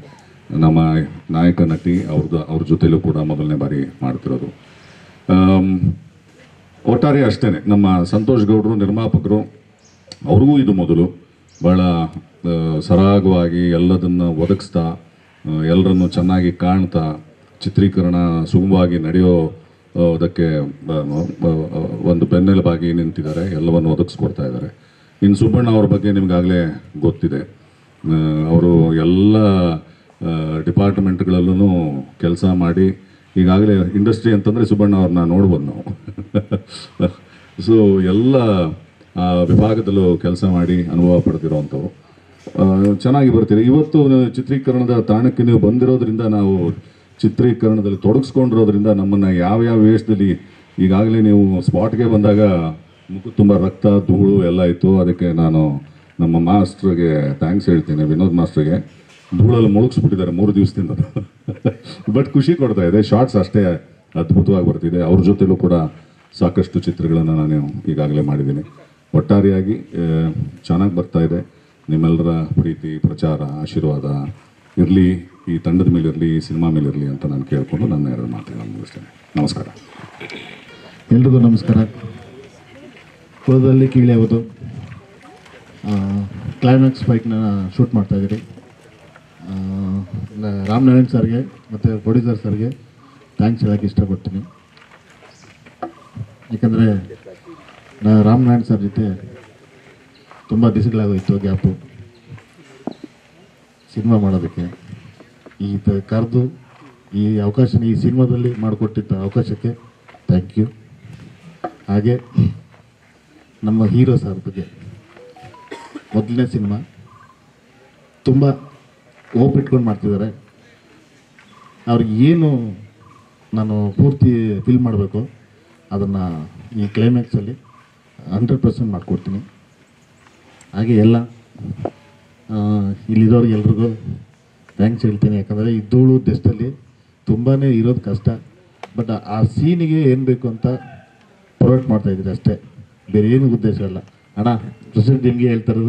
ನಮ್ಮ ನಾಯಕ ನಟಿ ಅವ್ರದ್ದು ಅವ್ರ ಜೊತೆಲೂ ಕೂಡ ಮೊದಲನೇ ಬಾರಿ ಮಾಡ್ತಿರೋದು ಆಮ್, ಒಟ್ಟಾರೆ ಅಷ್ಟೇ ನಮ್ಮ ಸಂತೋಷ್ ಗೌಡರು ನಿರ್ಮಾಪಕರು ಅವ್ರಿಗೂ ಇದು ಮೊದಲು ಭಾಳ ಆ, ಸರಾಗವಾಗಿ ಎಲ್ಲದನ್ನ ಒದಗಿಸ್ತಾ ಆ, ಎಲ್ಲರನ್ನು ಚೆನ್ನಾಗಿ ಕಾಣ್ತಾ ಚಿತ್ರೀಕರಣ ಸುಗಮವಾಗಿ ನಡೆಯೋ ಆ, ಅದಕ್ಕೆ ಆ, ಆ, ಒಂದು ಬೆನ್ನೆಲುಬಾಗಿ ನಿಂತಿದ್ದಾರೆ ಎಲ್ಲವನ್ನು ಒದಗಿಸ್ಕೊಡ್ತಾ ಇದ್ದಾರೆ ಇನ್ನು ಸುಬ್ಬಣ್ಣ ಅವ್ರ ಬಗ್ಗೆ ನಿಮಗಾಗಲೇ ಗೊತ್ತಿದೆ ಅವರು ಎಲ್ಲ ಡಿಪಾರ್ಟ್ಮೆಂಟ್ಗಳಲ್ಲೂ ಕೆಲಸ ಮಾಡಿ ಈಗಾಗಲೇ ಇಂಡಸ್ಟ್ರಿ ಅಂತಂದರೆ ಸುಬ್ಬಣ್ಣ ಅವ್ರನ್ನ ನೋಡ್ಬೋದು ನಾವು ಸೊ ಎಲ್ಲ ಆ, ವಿಭಾಗದಲ್ಲೂ ಕೆಲಸ ಮಾಡಿ ಅನುಭವ ಪಡೆದಿರೋವಂಥವು ಆ, ಚೆನ್ನಾಗಿ ಬರ್ತೀರಿ ಇವತ್ತು ಚಿತ್ರೀಕರಣದ ತಾಣಕ್ಕೆ ನೀವು ಬಂದಿರೋದ್ರಿಂದ ನಾವು ಚಿತ್ರೀಕರಣದಲ್ಲಿ ತೊಡಗಿಸ್ಕೊಂಡಿರೋದ್ರಿಂದ ನಮ್ಮನ್ನು ಯಾವ್ಯಾವ ವೇಷದಲ್ಲಿ ಈಗಾಗಲೇ ನೀವು ಸ್ಪಾಟ್ಗೆ ಬಂದಾಗ ಮುಖ ತುಂಬ ರಕ್ತ ಧೂಳು ಎಲ್ಲ ಇತ್ತು ಅದಕ್ಕೆ ನಾನು ನಮ್ಮ ಮಾಸ್ಟ್ರಿಗೆ ಥ್ಯಾಂಕ್ಸ್ ಹೇಳ್ತೀನಿ ವಿನೋದ್ ಮಾಸ್ಟ್ರಿಗೆ ಧೂಳಲ್ಲಿ ಮುಳುಗಿಸ್ಬಿಟ್ಟಿದ್ದಾರೆ ಮೂರು ದಿವಸದಿಂದ ಬಟ್ ಖುಷಿ ಕೊಡ್ತಾ ಇದೆ ಶಾರ್ಟ್ಸ್ ಅಷ್ಟೇ ಅದ್ಭುತವಾಗಿ ಬರ್ತಿದೆ ಅವ್ರ ಜೊತೆಲೂ ಕೂಡ ಸಾಕಷ್ಟು ಚಿತ್ರಗಳನ್ನು ನಾನು ಈಗಾಗಲೇ ಮಾಡಿದ್ದೀನಿ ಒಟ್ಟಾರೆಯಾಗಿ ಚೆನ್ನಾಗಿ ಬರ್ತಾ ಇದೆ ನಿಮ್ಮೆಲ್ಲರ ಪ್ರೀತಿ ಪ್ರಚಾರ ಆಶೀರ್ವಾದ ಇರಲಿ ಈ ತಂಡದ ಮೇಲೆ ಇರಲಿ ಈ ಸಿನಿಮಾ ಮೇಲೆ ಇರಲಿ ಅಂತ ನಾನು ಕೇಳಿಕೊಂಡು ನನ್ನ ಎರಡು ಮಾತುಗಳನ್ನು ಮುಗಿಸ್ತೇನೆ ನಮಸ್ಕಾರ ಎಲ್ರಿಗೂ ನಮಸ್ಕಾರ ಕುಳದಲ್ಲಿ ಕೀಳಿ ಯಾವುದು ಕ್ಲೈಮ್ಯಾಕ್ಸ್ ಫೈಟ್ನ ಶೂಟ್ ಮಾಡ್ತಾ ಇದ್ದೀರಿ ಆ, ನ- ರಾಮನಾರಾಯಣ್ ಸರ್ಗೆ ಮತ್ತು ಪ್ರೊಡ್ಯೂಸರ್ ಸರ್ಗೆ ಥ್ಯಾಂಕ್ಸ್ ಹೇಳೋಕ್ಕೆ ಇಷ್ಟಪಡ್ತೀನಿ ಯಾಕಂದರೆ ನಾ ರಾಮನಾರಾಯಣ್ ಸರ್ ಜೊತೆ ತುಂಬ ದಿವಸಗಳಾಗೋಯ್ತು ಗ್ಯಾಪು ಸಿನಿಮಾ ಮಾಡೋದಕ್ಕೆ ಈ ತ ಕರೆದು ಈ ಅವಕಾಶ ಈ ಸಿನಿಮಾದಲ್ಲಿ ಮಾಡಿಕೊಟ್ಟಿದ್ದ ಅವಕಾಶಕ್ಕೆ ಥ್ಯಾಂಕ್ ಯು ಹಾಗೆ ನಮ್ಮ ಹೀರೋ ಸರ್ ಬಗ್ಗೆ ಮೊದಲನೇ ಸಿನಿಮಾ ತುಂಬ ಓಪ್ ಇಟ್ಕೊಂಡು ಮಾಡ್ತಿದ್ದಾರೆ ಅವ್ರಿಗೆ ಏನು ನಾನು ಪೂರ್ತಿ ಫಿಲ್ ಮಾಡಬೇಕು ಅದನ್ನು ಈ ಕ್ಲೈಮ್ಯಾಕ್ಸಲ್ಲಿ ಹಂಡ್ರೆಡ್ ಪರ್ಸೆಂಟ್ ಮಾಡಿಕೊಡ್ತೀನಿ ಹಾಗೆ ಎಲ್ಲ ಆ, ಇಲ್ಲಿರೋರಿಗೆ ಎಲ್ರಿಗೂ ಥ್ಯಾಂಕ್ಸ್ ಹೇಳ್ತೀನಿ ಯಾಕಂದರೆ ಈ ಧೂಳು ಡೆಸ್ಟಲ್ಲಿ ತುಂಬಾ ಇರೋದು ಕಷ್ಟ ಬಟ್ ಆ ಸೀನಿಗೆ ಏನು ಬೇಕು ಅಂತ ಪ್ರೊವೈಡ್ ಮಾಡ್ತಾ ಇದ್ದೀರಿ ಅಷ್ಟೇ ಬೇರೆ ಏನು ಉದ್ದೇಶ ಇಲ್ಲ ಅಣ್ಣ ಪ್ರೆಸಿಡೆಂಟ್ ನಿಮಗೆ ಹೇಳ್ತಾ ಇರೋದು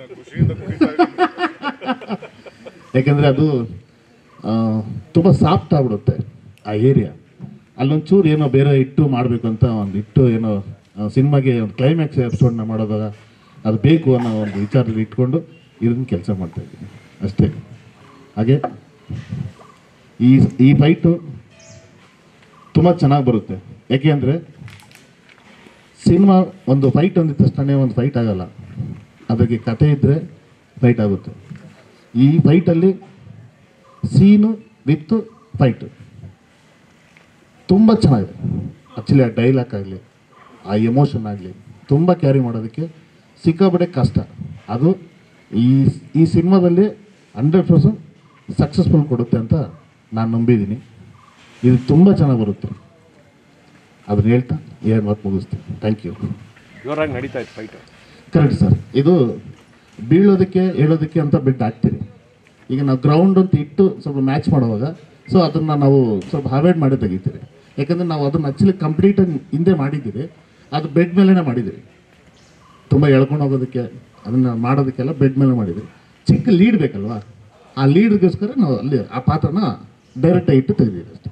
ಯಾಕಂದರೆ ಅದು ಆ, ತುಂಬ ಸಾಫ್ಟ್ ಆಗ್ಬಿಡುತ್ತೆ ಆ ಏರಿಯಾ ಅಲ್ಲೊಂಚೂರು ಏನೋ ಬೇರೆ ಇಟ್ಟು ಮಾಡಬೇಕು ಅಂತ ಒಂದು ಇಟ್ಟು ಏನೋ ಸಿನಿಮಾಗೆ ಒಂದು ಕ್ಲೈಮ್ಯಾಕ್ಸ್ ಎಪಿಸೋಡ್ನ ಮಾಡೋದಾಗ ಅದು ಬೇಕು ಅನ್ನೋ ಒಂದು ವಿಚಾರದಲ್ಲಿ ಇಟ್ಕೊಂಡು ಇದನ್ನ ಕೆಲಸ ಮಾಡ್ತಾ ಇದ್ದೀನಿ ಅಷ್ಟೇ ಹಾಗೆ ಈ ಈ ಫೈಟು ತುಂಬ ಚೆನ್ನಾಗಿ ಬರುತ್ತೆ ಯಾಕೆ ಅಂದರೆ ಸಿನಿಮಾ ಒಂದು ಫೈಟ್ ಅಂದಿದ ತಕ್ಷಣ ಒಂದು ಫೈಟ್ ಆಗಲ್ಲ ಅದಕ್ಕೆ ಕತೆ ಇದ್ದರೆ ಫೈಟ್ ಆಗುತ್ತೆ ಈ ಫೈಟಲ್ಲಿ ಸೀನು ವಿತ್ ಫೈಟು ತುಂಬ ಚೆನ್ನಾಗಿದೆ ಆ್ಯಕ್ಚುಲಿ ಆ ಡೈಲಾಗ್ ಆಗಲಿ ಆ ಎಮೋಷನ್ ಆಗಲಿ ತುಂಬ ಕ್ಯಾರಿ ಮಾಡೋದಕ್ಕೆ ಸಿಕ್ಕಾಪಟ್ಟೆ ಕಷ್ಟ ಅದು ಈ ಈ ಸಿನಿಮಾದಲ್ಲಿ ಹಂಡ್ರೆಡ್ ಪರ್ಸೆಂಟ್ ಸಕ್ಸಸ್ಫುಲ್ ಕೊಡುತ್ತೆ ಅಂತ ನಾನು ನಂಬಿದ್ದೀನಿ ಇದು ತುಂಬ ಚೆನ್ನಾಗಿ ಬರುತ್ತೆ ಅದನ್ನ ಹೇಳ್ತಾ ಏನು ಮಾತು ಮುಗಿಸ್ತೀನಿ ಥ್ಯಾಂಕ್ ಯು ಜೋರಾಗಿ ನಡೀತಾ ಇತ್ತು ಫೈಟು ಕರೆಕ್ಟ್ ಸರ್ ಇದು ಬೀಳೋದಕ್ಕೆ ಹೇಳೋದಕ್ಕೆ ಅಂತ ಬೆಡ್ ಹಾಕ್ತೀರಿ ಈಗ ನಾವು ಗ್ರೌಂಡ್ ಅಂತ ಇಟ್ಟು ಸ್ವಲ್ಪ ಮ್ಯಾಚ್ ಮಾಡುವಾಗ ಸೊ ಅದನ್ನು ನಾವು ಸ್ವಲ್ಪ ಅವಾಯ್ಡ್ ಮಾಡಿ ತೆಗಿತೀರಿ ಯಾಕಂದರೆ ನಾವು ಅದನ್ನು ಆ್ಯಕ್ಚುಲಿ ಕಂಪ್ಲೀಟ್ ಹಿಂದೆ ಮಾಡಿದ್ದೀರಿ ಅದು ಬೆಡ್ ಮೇಲೇ ಮಾಡಿದ್ದೀರಿ ತುಂಬ ಎಳ್ಕೊಂಡು ಹೋಗೋದಕ್ಕೆ ಅದನ್ನು ಮಾಡೋದಕ್ಕೆಲ್ಲ ಬೆಡ್ ಮೇಲೆ ಮಾಡಿದ್ದೀರಿ ಚಿಕ್ಕ ಲೀಡ್ ಬೇಕಲ್ವಾ ಆ ಲೀಡ್ಗೋಸ್ಕರ ನಾವು ಅಲ್ಲಿ ಆ ಪಾತ್ರನ ಡೈರೆಕ್ಟಾಗಿ ಇಟ್ಟು ತೆಗೆದಿದ್ದೀರಿ ಅಷ್ಟೇ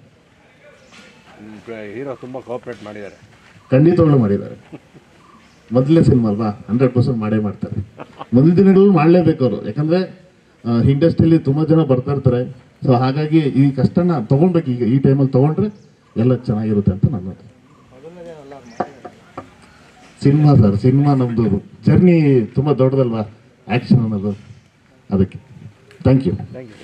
ಹೀರೋ ತುಂಬ ಕೋಆಪ್ರೇಟ್ ಮಾಡಿದ್ದಾರೆ ಖಂಡಿತವಾಗ್ಲೂ ಮಾಡಿದ್ದಾರೆ ಮೊದಲನೇ ಸಿನಿಮಾ ಅಲ್ವಾ ಹಂಡ್ರೆಡ್ ಪರ್ಸೆಂಟ್ ಮಾಡೇ ಮಾಡ್ತಾರೆ ಮುಂದಿನ ದಿನಗಳಲ್ಲಿ ಮಾಡಲೇಬೇಕು ಅವರು ಯಾಕಂದರೆ ಇಂಡಸ್ಟ್ರಿಯಲ್ಲಿ ತುಂಬ ಜನ ಬರ್ತಾ ಇರ್ತಾರೆ ಸೊ ಹಾಗಾಗಿ ಈ ಕಷ್ಟನ ತೊಗೊಳ್ಬೇಕು ಈಗ ಈ ಟೈಮಲ್ಲಿ ತೊಗೊಂಡ್ರೆ ಎಲ್ಲ ಚೆನ್ನಾಗಿರುತ್ತೆ ಅಂತ ನನ್ನ ಸಿನಿಮಾ ಸರ್ ಸಿನಿಮಾ ನಮ್ಮದು ಜರ್ನಿ ತುಂಬ ದೊಡ್ಡದಲ್ವಾ ಆ್ಯಕ್ಷನ್ ಅನ್ನೋದು ಅದಕ್ಕೆ ಥ್ಯಾಂಕ್ ಯು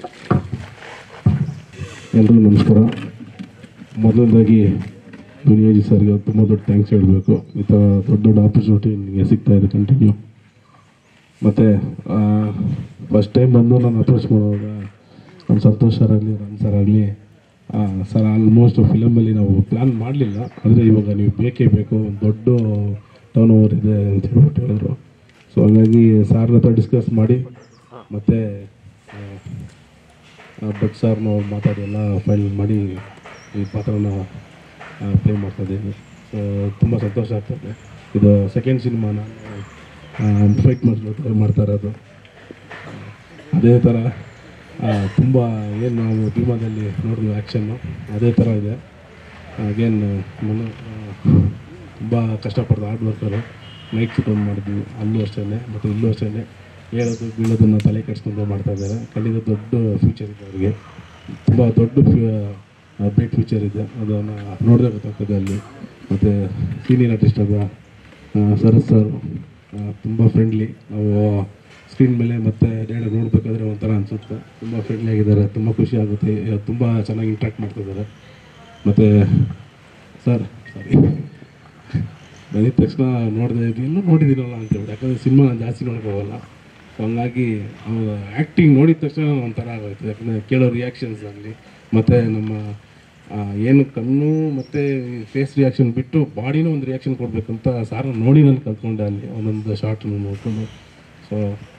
ಎಲ್ರಿಗೂ ನಮಸ್ಕಾರ ಮೊದಲನೇದಾಗಿ ದುನಿಯಾಜಿ ಸರ್ಗೆ ತುಂಬ ದೊಡ್ಡ ಥ್ಯಾಂಕ್ಸ್ ಹೇಳಬೇಕು ಈ ಥರ ದೊಡ್ಡ ದೊಡ್ಡ ಆಪರ್ಚುನಿಟಿ ನಿಮಗೆ ಸಿಗ್ತಾ ಇದೆ ಕಂಟಿನ್ಯೂ ಮತ್ತು ಫಸ್ಟ್ ಟೈಮ್ ಬಂದು ನಾನು ಅಪ್ರೋಚ್ ಮಾಡುವಾಗ ನಮ್ಮ ಸಂತೋಷ್ ಸರ್ ಆಗಲಿ ರಾಮ್ ಸರ್ ಆಗಲಿ ಸರ್ ಆಲ್ಮೋಸ್ಟ್ ಫಿಲಮಲ್ಲಿ ನಾವು ಪ್ಲ್ಯಾನ್ ಮಾಡಲಿಲ್ಲ ಆದರೆ ಇವಾಗ ನೀವು ಬೇಕೇ ಬೇಕು ಒಂದು ದೊಡ್ಡ ಟರ್ನ್ ಓವರ್ ಇದೆ ಅಂತ ಹೇಳ್ಬಿಟ್ಟು ಹೇಳಿದ್ರು ಸೊ ಹಂಗಾಗಿ ಸಾರ್ನ ಹತ್ರ ಡಿಸ್ಕಸ್ ಮಾಡಿ ಮತ್ತು ಭಟ್ ಸಾರ್ನ ಮಾತಾಡಿ ಎಲ್ಲ ಫೈಲ್ ಮಾಡಿ ಈ ಪಾತ್ರನ ಪ್ಲೇ ಮಾಡ್ತಾ ಇದ್ದೀನಿ ಸೊ ತುಂಬ ಸಂತೋಷ ಆಗ್ತದೆ ಇದು ಸೆಕೆಂಡ್ ಸಿನಿಮಾ ನಾನು ಫೈಟ್ ಮಾಡ್ತಾ ಮಾಡ್ತಾ ಇರೋದು ಅದೇ ಥರ ತುಂಬ ಏನು ನಾವು ಭೀಮಾದಲ್ಲಿ ನೋಡಿದ್ವಿ ಆ್ಯಕ್ಷನ್ನು ಅದೇ ಥರ ಇದೆ ಅಗೇನ್ ಮನು ತುಂಬ ಕಷ್ಟಪಡ್ದು ಹಾರ್ಡ್ ವರ್ಕರು ನೈಟ್ ಶೂಟ್ ಒಂದು ಮಾಡಿದ್ವಿ ಅಲ್ಲೂ ಅಷ್ಟೇ ಮತ್ತು ಇಲ್ಲೂ ಅಷ್ಟೇ ಹೇಳೋದು ಬೀಳೋದನ್ನು ತಲೆ ಕೆಡಿಸ್ಕೊಂಡು ಮಾಡ್ತಾ ಇದ್ದಾರೆ ಖಂಡಿತ ದೊಡ್ಡ ಫ್ಯೂಚರ್ ಇದೆ ಅವ್ರಿಗೆ ತುಂಬ ದೊಡ್ಡ ಬ್ರೈಟ್ ಫ್ಯೂಚರ್ ಇದೆ ಅದನ್ನು ನೋಡಿದ್ರೆ ಗೊತ್ತಾಗ್ತದೆ ಅಲ್ಲಿ ಮತ್ತು ಸೀನಿಯರ್ ಆರ್ಟಿಸ್ಟ್ ಆದ ಆ, ಶರತ್ ಸರ್ ತುಂಬ ಫ್ರೆಂಡ್ಲಿ ನಾವು ಸ್ಕ್ರೀನ್ ಮೇಲೆ ಮತ್ತೆ ಡೈರೆಕ್ಟ್ ನೋಡಬೇಕಾದ್ರೆ ಒಂಥರ ಅನಿಸುತ್ತೆ ತುಂಬ ಫ್ರೆಂಡ್ಲಿ ಆಗಿದ್ದಾರೆ ತುಂಬ ಖುಷಿ ಆಗುತ್ತೆ ತುಂಬ ಚೆನ್ನಾಗಿ ಇಂಟ್ರಾಕ್ಟ್ ಮಾಡ್ತಿದ್ದಾರೆ ಮತ್ತು ಸರ್ ಸಾರಿ ಬಂದಿದ ತಕ್ಷಣ ನೋಡಿದೆ ಎಲ್ಲೂ ನೋಡಿದ್ದೀನಲ್ಲ ಅಂತ ಹೇಳ್ಬಿಟ್ಟು ಯಾಕಂದರೆ ಸಿನಿಮಾ ನಾನು ಜಾಸ್ತಿ ನೋಡೋಕೆ ಹೋಗಲ್ಲ ಸೊ ಹಂಗಾಗಿ ಅವ್ರ ಆ್ಯಕ್ಟಿಂಗ್ ನೋಡಿದ ತಕ್ಷಣ ಒಂಥರ ಆಗೋಯ್ತು ಯಾಕಂದರೆ ಕೇಳೋ ರಿಯಾಕ್ಷನ್ಸ್ ಆಗಲಿ ಮತ್ತು ನಮ್ಮ ಆ, ಏನು ಕಣ್ಣು ಮತ್ತು ಫೇಸ್ ರಿಯಾಕ್ಷನ್ ಬಿಟ್ಟು ಬಾಡಿನೂ ಒಂದು ರಿಯಾಕ್ಷನ್ ಕೊಡಬೇಕಂತ ಸಾರ ನೋಡಿ ನಾನು ಕಲ್ತ್ಕೊಂಡೆ ಅಲ್ಲಿ ಒಂದೊಂದು ಶಾರ್ಟ್ನ ನೋಡಿಕೊಂಡು ಸೊ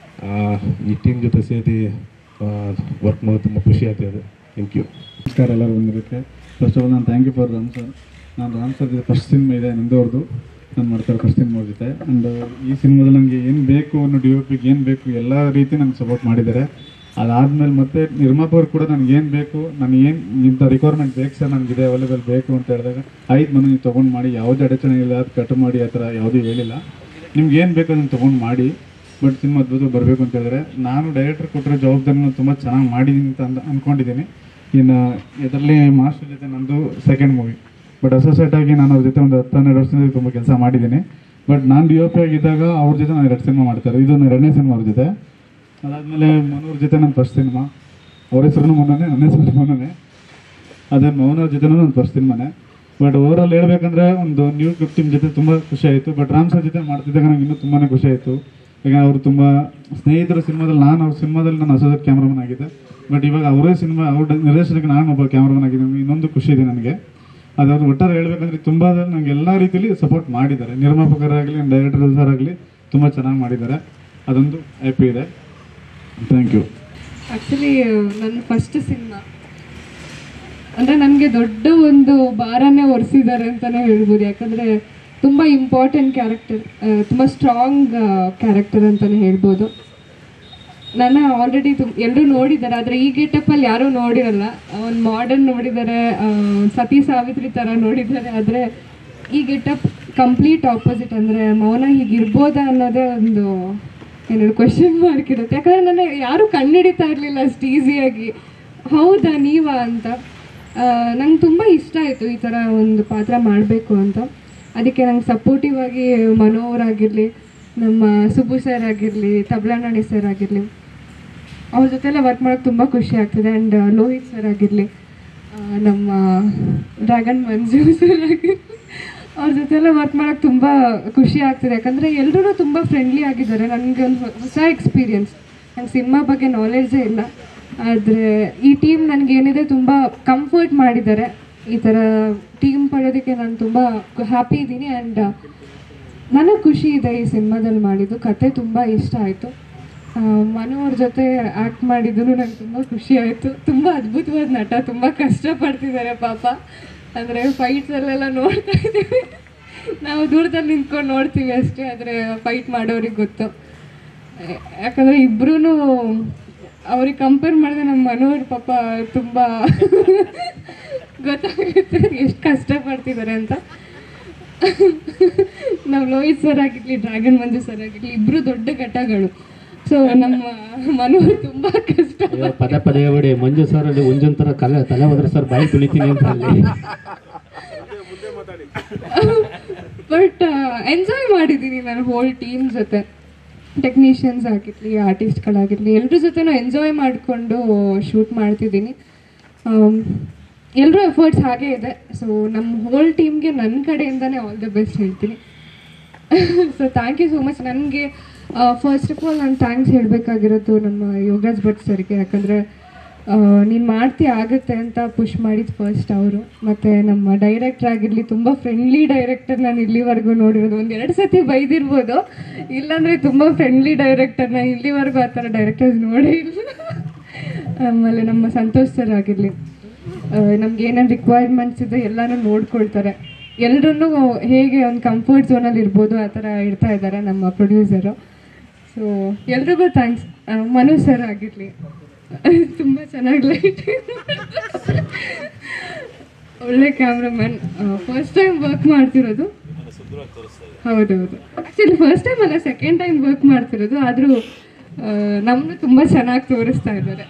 ಈ ಟೀಮ್ ಜೊತೆ ಸೇರಿ ವರ್ಕ್ ಮಾಡೋದು ತುಂಬ ಖುಷಿ ಆಗ್ತಿದೆ ಥ್ಯಾಂಕ್ ಯು ನಮಸ್ಕಾರ ಎಲ್ಲರೂ ಬಂದಿರೋಕ್ಕೆ ಫಸ್ಟ್ ಆಫ್ ಆಲ್ ನಾನು thank you for Ram sir ನಾನು ರಾಮ್ ಸರ್ ಜೊತೆ ಫಸ್ಟ್ ಸಿನಿಮಾ ಇದೆ ನಂದವ್ರದ್ದು ನಾನು ಮಾಡ್ತಾರೆ ಫಸ್ಟ್ ಸಿನಿಮಾ ಅವ್ರ ಜೊತೆ ಆ್ಯಂಡ್ ಈ ಸಿನಿಮಾದಲ್ಲಿ ನನಗೆ ಏನು ಬೇಕು ಅನ್ನೋ ಡಿ ಒ ಪಿಗೆ ಏನು ಬೇಕು ಎಲ್ಲ ರೀತಿ ನನಗೆ ಸಪೋರ್ಟ್ ಮಾಡಿದ್ದಾರೆ ಅದಾದಮೇಲೆ ಮತ್ತೆ ನಿರ್ಮಾಪಕರು ಕೂಡ ನನಗೆ ಏನು ಬೇಕು ನಾನು ಏನು ಇಂಥ ರಿಕ್ವೈರ್ಮೆಂಟ್ ಬೇಕು ಸರ್ ನನಗಿದೆ ಅವೈಲೇಬಲ್ ಬೇಕು ಅಂತ ಹೇಳಿದಾಗ ಆಯ್ತು ಮನೆ ನೀವು ತೊಗೊಂಡು ಮಾಡಿ ಯಾವುದೇ ಅಡಚಣೆ ಇಲ್ಲ ಅದು ಕಟ್ ಮಾಡಿ ಆ ಥರ ಯಾವುದೂ ಹೇಳಿಲ್ಲ ನಿಮ್ಗೆ ಏನು ಬೇಕು ಅದನ್ನು ತೊಗೊಂಡು ಮಾಡಿ ಬಟ್ ಸಿನಿಮಾ ಅದ್ಭುತ ಬರಬೇಕು ಅಂತ ಹೇಳಿದ್ರೆ ನಾನು ಡೈರೆಕ್ಟರ್ ಕೊಟ್ಟಿರೋ ಜವಾಬ್ದಾರಿನ ತುಂಬ ಚೆನ್ನಾಗಿ ಮಾಡಿದ್ದೀನಿ ಅಂತ ಅಂದ್ ಅಂದ್ಕೊಂಡಿದ್ದೀನಿ ಇನ್ನು ಇದರಲ್ಲಿ ಮಾಸ್ಟರ್ ಜೊತೆ ನಂದು ಸೆಕೆಂಡ್ ಮೂವಿ ಬಟ್ ಅಸೋಸಿಯೇಟ್ ಆಗಿ ನಾನು ಅವ್ರ ಜೊತೆ ಒಂದು ಹತ್ತು ಹನ್ನೆರಡು ವರ್ಷದಿಂದ ತುಂಬ ಕೆಲಸ ಮಾಡಿದ್ದೀನಿ ಬಟ್ ನಾನು ಡಿ ಒ ಪಿ ಆಗಿದ್ದಾಗ ಅವ್ರ ಜೊತೆ ನಾನು ಎರಡು ಸಿನಿಮಾ ಮಾಡ್ತಾರೆ ಇದು ನನ್ನ ಎರಡನೇ ಸಿನಿಮಾ ಅವ್ರ ಜೊತೆ ಅದಾದಮೇಲೆ ಮನೋರ್ ಜೊತೆ ನನ್ನ ಫಸ್ಟ್ ಸಿನಿಮಾ ಅವ್ರ ಹೆಸರು ಮೊನ್ನೆ ನನ್ನ ಹೆಸರು ಮೊನ್ನೆ ಅದೇ ಮೌನವ್ರ ಜೊತೆನೂ ನನ್ನ ಫಸ್ಟ್ ಸಿನಿಮಾನೆ ಬಟ್ ಓವರಾಲ್ ಹೇಳ್ಬೇಕಂದ್ರೆ ಒಂದು ನ್ಯೂ ಕ್ಲಿಪ್ ಟೀಮ್ ಜೊತೆ ತುಂಬ ಖುಷಿ ಆಯಿತು ಬಟ್ ರಾಮ್ ಸರ್ ಜೊತೆ ಮಾಡ್ತಿದ್ದಾಗ ನಂಗೆ ಇನ್ನೂ ತುಂಬಾ ಖುಷಿ ಆಯಿತು ಈಗ ಅವರು ತುಂಬ ಸ್ನೇಹಿತರ ಸಿನಿಮಾದಲ್ಲಿ ನಾನು ಅವ್ರ ಸಿನಿಮಾದಲ್ಲಿ ನಾನು ಅಸೋಸಿಯೇಟ್ ಕ್ಯಾಮ್ರಾಮನ್ ಆಗಿದ್ದೆ ಬಟ್ ಇವಾಗ ಅವರೇ ಸಿನಿಮಾ ಅವ್ರ ನಿರ್ದೇಶನಕ್ಕೆ ನಾನು ಒಬ್ಬ ಕ್ಯಾಮ್ರಾಮನ್ ಆಗಿದ್ದೀನಿ ಇನ್ನೊಂದು ಖುಷಿ ಇದೆ ನನಗೆ ಅದಾದ್ರು ಒಟ್ಟಾರೆ ಹೇಳ್ಬೇಕಂದ್ರೆ ತುಂಬ ನಂಗೆ ಎಲ್ಲ ರೀತಿಯಲ್ಲಿ ಸಪೋರ್ಟ್ ಮಾಡಿದ್ದಾರೆ ನಿರ್ಮಾಪಕರಾಗಲಿ ಡೈರೆಕ್ಟರ್ ಸರ್ ಆಗಲಿ ತುಂಬ ಚೆನ್ನಾಗಿ ಮಾಡಿದ್ದಾರೆ ಅದೊಂದು ಹ್ಯಾಪಿ ಇದೆ ಥ್ಯಾಂಕ್ ಯು ಆ್ಯಕ್ಚುಲಿ ನನ್ನ ಫಸ್ಟ್ ಸಿನಿಮಾ ಅಂದರೆ ನನಗೆ ದೊಡ್ಡ ಒಂದು ಭಾರನೇ ಹೊರಿಸಿದ್ದಾರೆ ಅಂತಲೇ ಹೇಳ್ಬೋದು ಯಾಕಂದರೆ ತುಂಬ ಇಂಪಾರ್ಟೆಂಟ್ ಕ್ಯಾರೆಕ್ಟರ್ ತುಂಬ ಸ್ಟ್ರಾಂಗ್ ಕ್ಯಾರೆಕ್ಟರ್ ಅಂತಲೇ ಹೇಳ್ಬೋದು ನನ್ನ ಆಲ್ರೆಡಿ ತುಂಬ ಎಲ್ಲರೂ ನೋಡಿದ್ದಾರೆ ಆದರೆ ಈ ಗೆಟಪ್ಪಲ್ಲಿ ಯಾರೂ ನೋಡಿರಲ್ಲ ಒಂದು ಮಾಡರ್ನ್ ನೋಡಿದ್ದಾರೆ ಆ, ಸತಿ ಸಾವಿತ್ರಿ ಥರ ನೋಡಿದ್ದಾರೆ ಆದರೆ ಈ ಗೆಟಪ್ ಕಂಪ್ಲೀಟ್ ಆಪೋಸಿಟ್ ಅಂದರೆ ಮೌನ ಹೀಗಿರ್ಬೋದಾ ಅನ್ನೋದೇ ಒಂದು ಏನೇಳು ಕ್ವೆಶನ್ ಮಾರ್ಕ್ ಇರುತ್ತೆ ಯಾಕಂದರೆ ನನ್ನ ಯಾರೂ ಕಂಡುಹಿಡಿತಾ ಇರಲಿಲ್ಲ ಅಷ್ಟು ಈಸಿಯಾಗಿ ಹೌದಾ ನೀವಾ ಅಂತ ನಂಗೆ ತುಂಬ ಇಷ್ಟ ಆಯಿತು ಈ ಥರ ಒಂದು ಪಾತ್ರ ಮಾಡಬೇಕು ಅಂತ ಅದಕ್ಕೆ ನಂಗೆ ಸಪೋರ್ಟಿವ್ ಆಗಿ ಮನೋವರಾಗಿರಲಿ ನಮ್ಮ ಸುಬ್ಬು ಸರ್ ಆಗಿರಲಿ ತಬ್ಲಾನಾಣಿ ಸರ್ ಆಗಿರಲಿ ಅವ್ರ ಜೊತೆಲ್ಲ ವರ್ಕ್ ಮಾಡೋಕ್ಕೆ ತುಂಬ ಖುಷಿ ಆಗ್ತದೆ ಆ್ಯಂಡ್ ಲೋಹಿತ್ ಸರ್ ಆಗಿರಲಿ ನಮ್ಮ ಡ್ರ್ಯಾಗನ್ ಮಂಜು ಸರ್ ಆಗಿರಲಿ ಅವ್ರ ಜೊತೆಲ್ಲ ವರ್ಕ್ ಮಾಡೋಕ್ಕೆ ತುಂಬ ಖುಷಿ ಆಗ್ತದೆ ಯಾಕಂದರೆ ಎಲ್ಲರೂ ತುಂಬ ಫ್ರೆಂಡ್ಲಿ ಆಗಿದ್ದಾರೆ ನನಗೆ ಒಂದು ಹೊಸ ಎಕ್ಸ್ಪೀರಿಯನ್ಸ್ ನಂಗೆ ಸಿನಿಮಾ ಬಗ್ಗೆ ನಾಲೆಡ್ಜೇ ಇಲ್ಲ ಆದರೆ ಈ ಟೀಮ್ ನನಗೇನಿದೆ ತುಂಬ ಕಂಫರ್ಟ್ ಮಾಡಿದ್ದಾರೆ ಈ ಥರ ಟೀಮ್ ಪಡೆಯೋದಕ್ಕೆ ನಾನು ತುಂಬ ಹ್ಯಾಪಿ ಇದ್ದೀನಿ ಆ್ಯಂಡ್ ನನಗೆ ಖುಷಿ ಇದೆ ಈ ಸಿನಿಮಾದಲ್ಲಿ ಮಾಡಿದ್ದು ಕತೆ ತುಂಬ ಇಷ್ಟ ಆಯಿತು ಮನು ಅವ್ರ ಜೊತೆ ಆ್ಯಕ್ಟ್ ಮಾಡಿದ್ದು ನಂಗೆ ತುಂಬ ಖುಷಿ ಆಯಿತು ತುಂಬ ಅದ್ಭುತವಾದ ನಟ ತುಂಬ ಕಷ್ಟಪಡ್ತಿದ್ದಾರೆ ಪಾಪ ಅಂದರೆ ಫೈಟ್ಸಲ್ಲೆಲ್ಲ ನೋಡ್ತಾ ಇದ್ದೀವಿ ನಾವು ದೂರದಲ್ಲಿ ನಿಂತ್ಕೊಂಡು ನೋಡ್ತೀವಿ ಅಷ್ಟೇ ಆದರೆ ಫೈಟ್ ಮಾಡೋರಿಗೆ ಗೊತ್ತು ಯಾಕಂದರೆ ಇಬ್ಬರೂ ಅವ್ರಿಗೆ ಕಂಪೇರ್ ಮಾಡಿದ್ರೆ ನಮ್ಮ ಮನೋಹರ್ ಪಾಪ ತುಂಬ ಗೊತ್ತಾಗುತ್ತೆ ಎಷ್ಟು ಕಷ್ಟಪಡ್ತಿದ್ದಾರೆ ಅಂತ ನಾವು ಲೋಹಿತ್ ಸರ್ ಆಗಿರ್ಲಿ ಡ್ರ್ಯಾಗನ್ ಮಂಜು ಸರ್ ಆಗಿರ್ಲಿ ಇಬ್ರು ದೊಡ್ಡ ಘಟಗಳು ಸೊ ನಮ್ಮ ಮನೋಹರ್ ತುಂಬಾ ಕಷ್ಟ ಅಯ್ಯೋ ಪದೇ ಪದೇ ಹೇಳ್ಬೇಡಿ ಮಂಜು ಸರ್ ಅಲ್ಲಿ ಒಂಜೊಂದ್ ಥರ ಕಲೆ ತಲೆ ಹೋದ್ರೆ ಸರ್ ಬಾಯಿ ತುಳಿತೀನಿ ಅಂತ ಅಲ್ಲಿ ಬಟ್ ಎಂಜಾಯ್ ಮಾಡಿದ್ದೀನಿ ನಾನು ಹೋಲ್ ಟೀಮ್ ಜೊತೆ ಟೆಕ್ನಿಷಿಯನ್ಸ್ ಆಗಿರಲಿ ಆರ್ಟಿಸ್ಟ್ಗಳಾಗಿರಲಿ ಎಲ್ಲರ ಜೊತೆನೂ ಎಂಜಾಯ್ ಮಾಡಿಕೊಂಡು ಶೂಟ್ ಮಾಡ್ತಿದ್ದೀನಿ ಎಲ್ಲರೂ ಎಫರ್ಟ್ಸ್ ಹಾಗೇ ಇದೆ ಸೊ ನಮ್ಮ ಹೋಲ್ ಟೀಮ್ಗೆ ನನ್ನ ಕಡೆಯಿಂದನೇ ಆಲ್ ದ ಬೆಸ್ಟ್ ಹೇಳ್ತೀನಿ so thank you so much ನನಗೆ ಫಸ್ಟ್ ಆಫ್ ಆಲ್ ನಾನು ಥ್ಯಾಂಕ್ಸ್ ಹೇಳಬೇಕಾಗಿರೋದು ನಮ್ಮ ಯೋಗರಾಜ್ ಭಟ್ ಸರ್ಗೆ ಯಾಕಂದರೆ ನೀನು ಮಾಡ್ತಿ ಆಗುತ್ತೆ ಅಂತ ಪುಷ್ ಮಾಡಿದ್ದು ಫಸ್ಟ್ ಅವರು ಮತ್ತು ನಮ್ಮ ಡೈರೆಕ್ಟರ್ ಆಗಿರಲಿ ತುಂಬ ಫ್ರೆಂಡ್ಲಿ ಡೈರೆಕ್ಟರ್ ನಾನು ಇಲ್ಲಿವರೆಗೂ ನೋಡಿರೋದು ಒಂದು ಎರಡು ಸತಿ ಬೈದಿರ್ಬೋದು ಇಲ್ಲಾಂದರೆ ತುಂಬ ಫ್ರೆಂಡ್ಲಿ ಡೈರೆಕ್ಟರ್ ನಾನು ಇಲ್ಲಿವರೆಗೂ ಆ ಥರ ಡೈರೆಕ್ಟರ್ಸ್ ನೋಡೇ ಇಲ್ಲ ಆಮೇಲೆ ನಮ್ಮ ಸಂತೋಷ್ ಸರ್ ಆಗಿರಲಿ ನಮ್ಗೆ ಏನೇನು ರಿಕ್ವೈರ್ಮೆಂಟ್ಸ್ ಇದೆ ಎಲ್ಲನೂ ನೋಡ್ಕೊಳ್ತಾರೆ ಎಲ್ಲರೂ ಹೇಗೆ ಒಂದು ಕಂಫರ್ಟ್ ಝೋನಲ್ಲಿ ಇರ್ಬೋದು ಆ ಥರ ಇರ್ತಾ ಇದ್ದಾರೆ ನಮ್ಮ ಪ್ರೊಡ್ಯೂಸರು ಸೊ ಎಲ್ರಿಗೂ ಥ್ಯಾಂಕ್ಸ್ ಮನು ಸರ್ ಆಗಿರಲಿ ತುಂಬ ಚೆನ್ನಾಗಿ ಲೈಟ್ ಒಳ್ಳೆ ಕ್ಯಾಮ್ರಾಮನ್ ಫಸ್ಟ್ ಟೈಮ್ ವರ್ಕ್ ಮಾಡ್ತಿರೋದು ಹೌದೌದು ಆ್ಯಕ್ಚುಲಿ ಫಸ್ಟ್ ಟೈಮ್ ಅಲ್ಲ ಸೆಕೆಂಡ್ ಟೈಮ್ ವರ್ಕ್ ಮಾಡ್ತಿರೋದು ಆದರೂ ನಮ್ಮನ್ನು ತುಂಬ ಚೆನ್ನಾಗಿ ತೋರಿಸ್ತಾ ಇದ್ದಾರೆ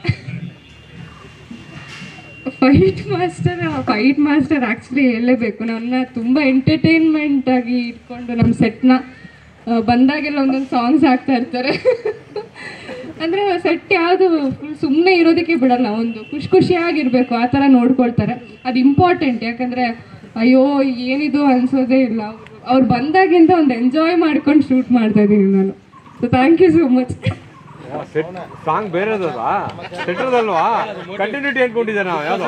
fight master fight master actually ಹೇಳಲೇಬೇಕು ನನ್ನ ತುಂಬ ಎಂಟರ್ಟೈನ್ಮೆಂಟ್ ಆಗಿ ಇಟ್ಕೊಂಡು ನಮ್ಮ ಸೆಟ್ನ ಬಂದಾಗೆಲ್ಲ ಒಂದೊಂದು ಸಾಂಗ್ಸ್ ಹಾಕ್ತಾ ಇರ್ತಾರೆ ಅಂದರೆ ಸೆಟ್ ಯಾವುದು ಫುಲ್ ಸುಮ್ಮನೆ ಇರೋದಕ್ಕೆ ಬಿಡಲ್ಲ ಒಂದು ಖುಷಿ ಖುಷಿಯಾಗಿರ್ಬೇಕು ಆ ಥರ ನೋಡ್ಕೊಳ್ತಾರೆ ಅದು ಇಂಪಾರ್ಟೆಂಟ್ ಯಾಕಂದರೆ ಅಯ್ಯೋ ಏನಿದು ಅನ್ಸೋದೇ ಇಲ್ಲ ಅವ್ರು ಬಂದಾಗಿಂದ ಒಂದು ಎಂಜಾಯ್ ಮಾಡ್ಕೊಂಡು ಶೂಟ್ ಮಾಡ್ತಾ ಇದ್ದೀನಿ ನಾನು so thank you so much song ಬೇರೆದಲ್ವಾ ಸೆಟ್ರದಲ್ವಾ ಕಂಟಿನ್ಯೂಟಿ ಅನ್ಕೊಂಡಿದ್ದೆ ನಾವು ಯಾವ್ದು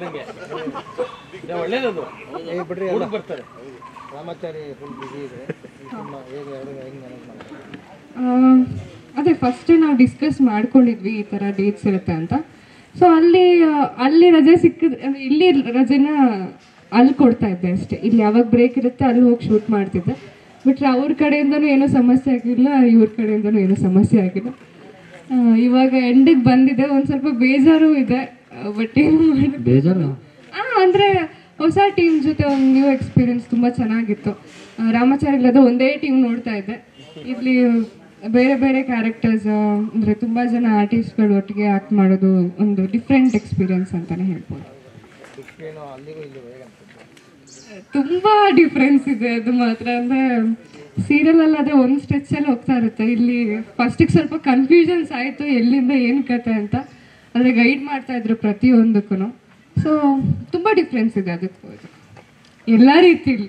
ಒಳ್ಳೇದದು ಬರ್ತಾರೆ ರಾಮಾಚಾರಿ ಫುಲ್ ಬಿಸಿ ಇದೆ ಈ ಸಿನಿಮಾ ಹೇಗೆ ಅವ್ರಿಗೆ ಹೆಂಗೆ ಮ್ಯಾನೇಜ್ ಮಾಡ್ತಾರೆ ಅದೇ ಫಸ್ಟೇ ನಾವು ಡಿಸ್ಕಸ್ ಮಾಡ್ಕೊಂಡಿದ್ವಿ ಈ ಥರ ಡೇಟ್ಸ್ ಇರುತ್ತೆ ಅಂತ ಸೊ ಅಲ್ಲಿ ಆ, ಅಲ್ಲಿ ರಜೆ ಸಿಕ್ಕಿದ್ ಅಂದ್ರೆ ಇಲ್ಲಿ ರಜೆನ ಅಲ್ಲಿ ಕೊಡ್ತಾ ಇದ್ದೆ ಅಷ್ಟೇ ಇಲ್ಲಿ ಯಾವಾಗ ಬ್ರೇಕ್ ಇರುತ್ತೆ ಅಲ್ಲಿ ಹೋಗಿ ಶೂಟ್ ಮಾಡ್ತಿದ್ದೆ ಬಿಟ್ರೆ ಅವ್ರ ಕಡೆಯಿಂದನೂ ಏನೂ ಸಮಸ್ಯೆ ಆಗಿಲ್ಲ ಇವ್ರ ಕಡೆಯಿಂದನೂ ಏನೂ ಸಮಸ್ಯೆ ಆಗಿಲ್ಲ ಆ, ಇವಾಗ ಎಂಡಿಗೆ ಬಂದಿದೆ ಒಂದು ಸ್ವಲ್ಪ ಬೇಜಾರು ಇದೆ ಬಟ್ ಏನು ಮಾಡೋದು ಬೇಜಾರು ಆ, ಅಂದ್ರೆ ಹೊಸ ಟೀಮ್ ಜೊತೆ ಒಂದು ನ್ಯೂ ಎಕ್ಸ್ಪೀರಿಯನ್ಸ್ ತುಂಬಾ ಚೆನ್ನಾಗಿತ್ತು ಆ, ರಾಮಾಚಾರಿ ಇಲ್ಲದ ಒಂದೇ ಟೀಮ್ ನೋಡ್ತಾ ಇದ್ದೆ ಇಲ್ಲಿ ಬೇರೆ ಬೇರೆ ಕ್ಯಾರೆಕ್ಟರ್ಸ್ ಅಂದ್ರೆ ತುಂಬಾ ಜನ ಆರ್ಟಿಸ್ಟ್ಗಳು ಒಟ್ಟಿಗೆ ಆಕ್ಟ್ ಮಾಡೋದು ಒಂದು ಡಿಫ್ರೆಂಟ್ ಎಕ್ಸ್ಪೀರಿಯನ್ಸ್ ಅಂತಾನೆ ಹೇಳ್ಬೋದು ಏನು ಅಲ್ಲಿಗೂ ಇಲ್ಲಿಗೂ ಹೇಗೆ ಅನ್ಸುತ್ತೆ ತುಂಬಾ ಡಿಫ್ರೆನ್ಸ್ ಇದೆ ಅದು ಮಾತ್ರ ಅಂದ್ರೆ ಸೀರಿಯಲ್ ಅಲ್ಲಿ ಅದೇ ಒಂದು ಸ್ಟ್ರೆಚ್ ಅಲ್ಲಿ ಹೋಗ್ತಾ ಇರುತ್ತೆ ಇಲ್ಲಿ ಫಸ್ಟಿಗೆ ಸ್ವಲ್ಪ ಕನ್ಫ್ಯೂಷನ್ಸ್ ಆಯ್ತು ಎಲ್ಲಿಂದ ಏನ್ ಕತೆ ಅಂತ ಆದ್ರೆ ಗೈಡ್ ಮಾಡ್ತಾ ಇದ್ರು ಪ್ರತಿಯೊಂದಕ್ಕೂ ಸೊ ತುಂಬಾ ಡಿಫ್ರೆನ್ಸ್ ಇದೆ ಅದಕ್ಕೂ ಇದಕ್ಕೂ. ಎಲ್ಲಾ ರೀತಿಲಿ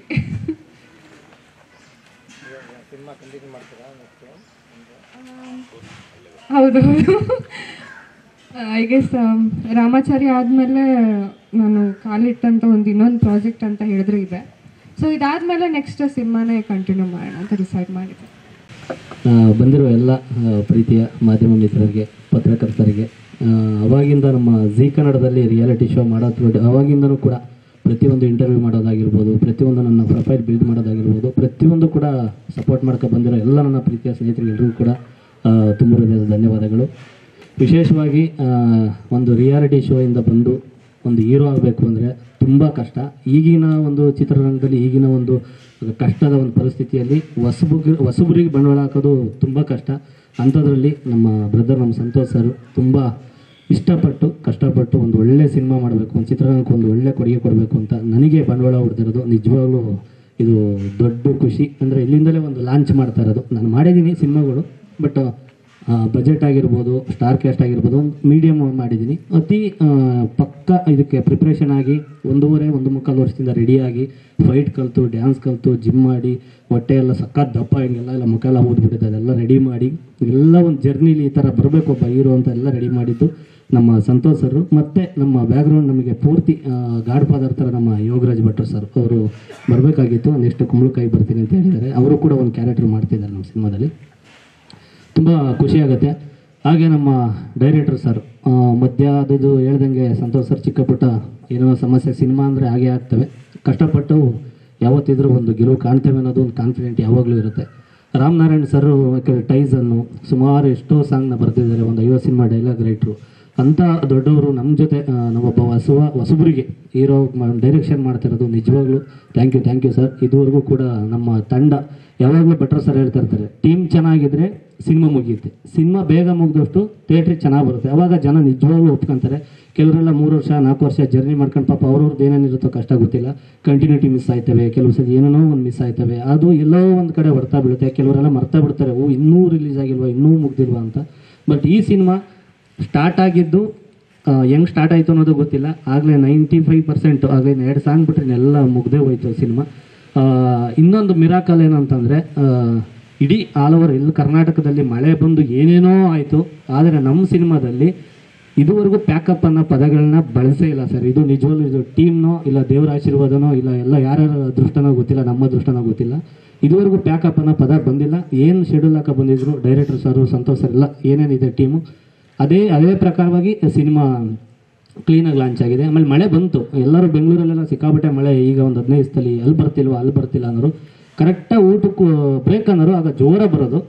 ಸಿನಿಮಾ ಕಂಟಿನ್ಯೂ ಮಾಡ್ತೀರಾ ನೆಕ್ಸ್ಟ್ ಹೌದೌದು ಐ ಗೆಸ್ ರಾಮಾಚಾರಿ ಆದಮೇಲೆ ನಾನು ಕಾಲಿಟ್ಟಂತ ಒಂದು ಇನ್ನೊಂದು ಪ್ರಾಜೆಕ್ಟ್ ಅಂತ ಹೇಳಿದ್ರೆ ಇದೆ ಸೊ ಇದಾದ್ಮೇಲೆ ನೆಕ್ಸ್ಟ್ ಸಿನಿಮಾನೇ ಕಂಟಿನ್ಯೂ ಮಾಡೋಣ ಅಂತ ಡಿಸೈಡ್ ಮಾಡಿದ್ದೆ ಆ, ಬಂದಿರೋ ಎಲ್ಲ ಆ, ಪ್ರೀತಿಯ ಮಾಧ್ಯಮ ಮಿತ್ರರಿಗೆ ಪತ್ರಕರ್ತರಿಗೆ ಆ, ಅವಾಗಿಂದ ನಮ್ಮ ಜಿ ಕನ್ನಡದಲ್ಲಿ ರಿಯಾಲಿಟಿ ಶೋ ಮಾಡೋದು ಅವಾಗಿಂದನೂ ಕೂಡ ಪ್ರತಿಯೊಂದು ಇಂಟರ್ವ್ಯೂ ಮಾಡೋದಾಗಿರ್ಬೋದು ಪ್ರತಿಯೊಂದು ನನ್ನ ಪ್ರೊಫೈಲ್ ಬಿಲ್ಡ್ ಮಾಡೋದಾಗಿರ್ಬೋದು ಪ್ರತಿಯೊಂದು ಕೂಡ ಸಪೋರ್ಟ್ ಮಾಡ್ಕೊ ಬಂದಿರೋ ಎಲ್ಲ ನನ್ನ ಪ್ರೀತಿಯ ಸ್ನೇಹಿತರಿಗೆಲ್ಲರಿಗೂ ಕೂಡ ಆ, ತುಂಬ ಹೃದಯದ ಧನ್ಯವಾದಗಳು ವಿಶೇಷವಾಗಿ ಆ, ಒಂದು ರಿಯಾಲಿಟಿ ಶೋ ಇಂದ ಬಂದು ಒಂದು ಹೀರೋ ಆಗಬೇಕು ಅಂದರೆ ತುಂಬ ಕಷ್ಟ ಈಗಿನ ಒಂದು ಚಿತ್ರರಂಗದಲ್ಲಿ ಈಗಿನ ಒಂದು ಕಷ್ಟದ ಒಂದು ಪರಿಸ್ಥಿತಿಯಲ್ಲಿ ಹೊಸಬುಗ್ ಹೊಸಬರಿಗೆ ಬಂಡವಾಳ ಹಾಕೋದು ತುಂಬ ಕಷ್ಟ ಅಂಥದ್ರಲ್ಲಿ ನಮ್ಮ ಬ್ರದರ್ ನಮ್ಮ ಸಂತೋಷ್ ಸರ್ ತುಂಬ ಇಷ್ಟಪಟ್ಟು ಕಷ್ಟಪಟ್ಟು ಒಂದು ಒಳ್ಳೆ ಸಿನಿಮಾ ಮಾಡಬೇಕು ಒಂದು ಚಿತ್ರರಂಗಕ್ಕೆ ಒಂದು ಒಳ್ಳೆ ಕೊಡುಗೆ ಕೊಡಬೇಕು ಅಂತ ನನಗೆ ಬಂಡವಾಳ ಹೊಡೆದಿರೋದು ನಿಜವಾಗ್ಲೂ ಇದು ದೊಡ್ಡ ಖುಷಿ ಅಂದರೆ ಇಲ್ಲಿಂದಲೇ ಒಂದು ಲಾಂಚ್ ಮಾಡ್ತಾ ಇರೋದು ನಾನು ಮಾಡಿದ್ದೀನಿ ಸಿನಿಮಾಗಳು ಬಟ್ ಬಜೆಟ್ ಆಗಿರ್ಬೋದು ಸ್ಟಾರ್ ಕ್ಯಾಸ್ಟ್ ಆಗಿರ್ಬೋದು ಒಂದು ಮೀಡಿಯಮ್ ಮಾಡಿದ್ದೀನಿ ಅತಿ ಆ, ಪಕ್ಕ ಇದಕ್ಕೆ ಪ್ರಿಪ್ರೇಷನ್ ಆಗಿ ಒಂದೂವರೆ ಒಂದು ಮುಕ್ಕಾಲು ವರ್ಷದಿಂದ ರೆಡಿಯಾಗಿ ಫೈಟ್ ಕಲಿತು ಡ್ಯಾನ್ಸ್ ಕಲಿತು ಜಿಮ್ ಮಾಡಿ ಹೊಟ್ಟೆ ಎಲ್ಲ ಸಖತ್ ದಪ್ಪ ಹಿಂಗೆಲ್ಲ ಎಲ್ಲ ಮುಖ ಎಲ್ಲ ಊದ್ಬಿಟ್ಟಿದೆ ಅದೆಲ್ಲ ರೆಡಿ ಮಾಡಿ ಎಲ್ಲ ಒಂದು ಜರ್ನಿಲಿ ಈ ಥರ ಬರಬೇಕು ಒಬ್ಬ ಹೀರೋ ಅಂತ ಎಲ್ಲ ರೆಡಿ ಮಾಡಿದ್ದು ನಮ್ಮ ಸಂತೋಷ್ ಸರ್ ಮತ್ತು ನಮ್ಮ ಬ್ಯಾಕ್ಗ್ರೌಂಡ್ ನಮಗೆ ಪೂರ್ತಿ ಗಾಡ್ ಫಾದರ್ ಥರ ನಮ್ಮ ಯೋಗರಾಜ್ ಭಟ್ರು ಸರ್ ಅವರು ಬರಬೇಕಾಗಿತ್ತು ನೆಕ್ಸ್ಟ್ ಕುಂಬಳಕಾಯಿ ಬರ್ತೀನಿ ಅಂತ ಹೇಳಿದ್ದಾರೆ ಅವರು ಕೂಡ ಒಂದು ಕ್ಯಾರೆಕ್ಟರ್ ಮಾಡ್ತಿದ್ದಾರೆ ನಮ್ಮ ಸಿನಿಮಾದಲ್ಲಿ ತುಂಬ ಖುಷಿಯಾಗುತ್ತೆ ಹಾಗೆ ನಮ್ಮ ಡೈರೆಕ್ಟರ್ ಸರ್ ಮಧ್ಯ ಅದು ಹೇಳ್ದಂಗೆ ಸಂತೋಷ್ ಸರ್ ಚಿಕ್ಕ ಪುಟ್ಟ ಏನೋ ಸಮಸ್ಯೆ ಸಿನಿಮಾ ಅಂದರೆ ಹಾಗೆ ಆಗ್ತವೆ ಕಷ್ಟಪಟ್ಟು ಯಾವತ್ತಿದ್ರೂ ಒಂದು ಗೆಲುವು ಕಾಣ್ತೇವೆ ಅನ್ನೋದು ಒಂದು ಕಾನ್ಫಿಡೆಂಟ್ ಯಾವಾಗಲೂ ಇರುತ್ತೆ ರಾಮನಾರಾಯಣ್ ಸರ್ ಟೈಸನ್ನು ಸುಮಾರು ಎಷ್ಟೋ ಸಾಂಗ್ನ ಬರೆದಿದ್ದಾರೆ ಒಂದು ಐವತ್ತು ಸಿನಿಮಾ ಡೈಲಾಗ್ ರೈಟ್ರು ಅಂಥ ದೊಡ್ಡವರು ನಮ್ಮ ಜೊತೆ ಆ, ನಮ್ಮೊಬ್ಬ ಹೊಸುವ ಹೊಸಬರಿಗೆ ಹೀರೋ ಡೈರೆಕ್ಷನ್ ಮಾಡ್ತಿರೋದು ನಿಜವಾಗ್ಲೂ thank you thank you sir ಇದುವರೆಗೂ ಕೂಡ ನಮ್ಮ ತಂಡ ಯಾವಾಗಲೂ ಭಟ್ರ ಸರ್ ಹೇಳ್ತಾ ಇರ್ತಾರೆ ಟೀಮ್ ಚೆನ್ನಾಗಿದ್ರೆ ಸಿನಿಮಾ ಮುಗಿಯುತ್ತೆ ಸಿನಿಮಾ ಬೇಗ ಮುಗಿದಷ್ಟು ಥಿಯೇಟ್ರಿಗೆ ಚೆನ್ನಾಗಿ ಬರುತ್ತೆ ಅವಾಗ ಜನ ನಿಜವಾಗ್ಲೂ ಒಪ್ಕೊಂತಾರೆ ಕೆಲವರೆಲ್ಲ ಮೂರು ವರ್ಷ ನಾಲ್ಕು ವರ್ಷ ಜರ್ನಿ ಮಾಡ್ಕೊಂಡು ಪಾಪ ಅವ್ರವ್ರದ್ದು ಏನೇನಿರುತ್ತೋ ಕಷ್ಟ ಗೊತ್ತಿಲ್ಲ ಕಂಟಿನ್ಯೂಟಿ ಮಿಸ್ ಆಯ್ತವೆ ಕೆಲವು ಸಲ ಏನೇನೋ ಒಂದು ಮಿಸ್ ಆಯ್ತವೆ ಅದು ಎಲ್ಲೋ ಒಂದು ಕಡೆ ಹೊಡ್ತಾ ಬೀಳುತ್ತೆ ಕೆಲವರೆಲ್ಲ ಮರ್ತಾ ಬಿಡ್ತಾರೆ ಓ ಇನ್ನೂ ರಿಲೀಸ್ ಆಗಿಲ್ವಾ ಇನ್ನೂ ಮುಗ್ದಿಲ್ವಾ ಅಂತ ಬಟ್ ಈ ಸಿನಿಮಾ ಸ್ಟಾರ್ಟ್ ಆಗಿದ್ದು ಹೆಂಗೆ ಸ್ಟಾರ್ಟ್ ಆಯಿತು ಅನ್ನೋದು ಗೊತ್ತಿಲ್ಲ ಆಗಲೇ ನೈಂಟಿ ಫೈವ್ ಪರ್ಸೆಂಟ್ ಆಗಲೇ ಎರಡು ಸಾಂಗ್ ಬಿಟ್ರೆ ಎಲ್ಲ ಮುಗ್ದೇ ಹೋಯ್ತು ಸಿನಿಮಾ ಇನ್ನೊಂದು ಮಿರಾಕಲ್ ಏನಂತಂದರೆ ಇಡೀ ಆಲ್ ಓವರ್ ಎಲ್ಲ ಕರ್ನಾಟಕದಲ್ಲಿ ಮಳೆ ಬಂದು ಏನೇನೋ ಆಯಿತು ಆದರೆ ನಮ್ಮ ಸಿನಿಮಾದಲ್ಲಿ ಇದುವರೆಗೂ ಪ್ಯಾಕಪ್ ಅನ್ನೋ ಪದಗಳನ್ನ ಬಳಸೇ ಇಲ್ಲ ಸರ್ ಇದು ನಿಜವಾಗ್ಲೂ ಇದು ಟೀಮ್ನೋ ಇಲ್ಲ ದೇವರ ಆಶೀರ್ವಾದನೋ ಇಲ್ಲ ಎಲ್ಲ ಯಾರ್ಯಾರ ಅದೃಷ್ಟನೋ ಗೊತ್ತಿಲ್ಲ ನಮ್ಮ ಅದೃಷ್ಟನೋ ಗೊತ್ತಿಲ್ಲ ಇದುವರೆಗೂ ಪ್ಯಾಕಪ್ ಅನ್ನೋ ಪದ ಬಂದಿಲ್ಲ ಏನು ಶೆಡ್ಯೂಲ್ ಹಾಕೋ ಬಂದಿದ್ರು ಡೈರೆಕ್ಟರ್ ಸರು ಸಂತೋಷ್ ಸರ್ ಎಲ್ಲ ಏನೇನಿದೆ ಟೀಮು ಅದೇ ಅದೇ ಪ್ರಕಾರವಾಗಿ ಸಿನಿಮಾ ಕ್ಲೀನಾಗಿ ಲಾಂಚ್ ಆಗಿದೆ ಆಮೇಲೆ ಮಳೆ ಬಂತು ಎಲ್ಲರೂ ಬೆಂಗಳೂರಲ್ಲೆಲ್ಲ ಸಿಕ್ಕಾಪಟ್ಟೆ ಮಳೆ ಈಗ ಒಂದು ಹದಿನೈದು ದಿವಸದಲ್ಲಿ ಅಲ್ಲಿ ಬರ್ತಿಲ್ವಾ ಅಲ್ಲಿ ಬರ್ತಿಲ್ಲ ಅನ್ನೋರು ಕರೆಕ್ಟಾಗಿ ಊಟಕ್ಕೂ ಬ್ರೇಕ್ ಅನ್ನೋರು ಆಗ ಜೋರ ಬರೋದು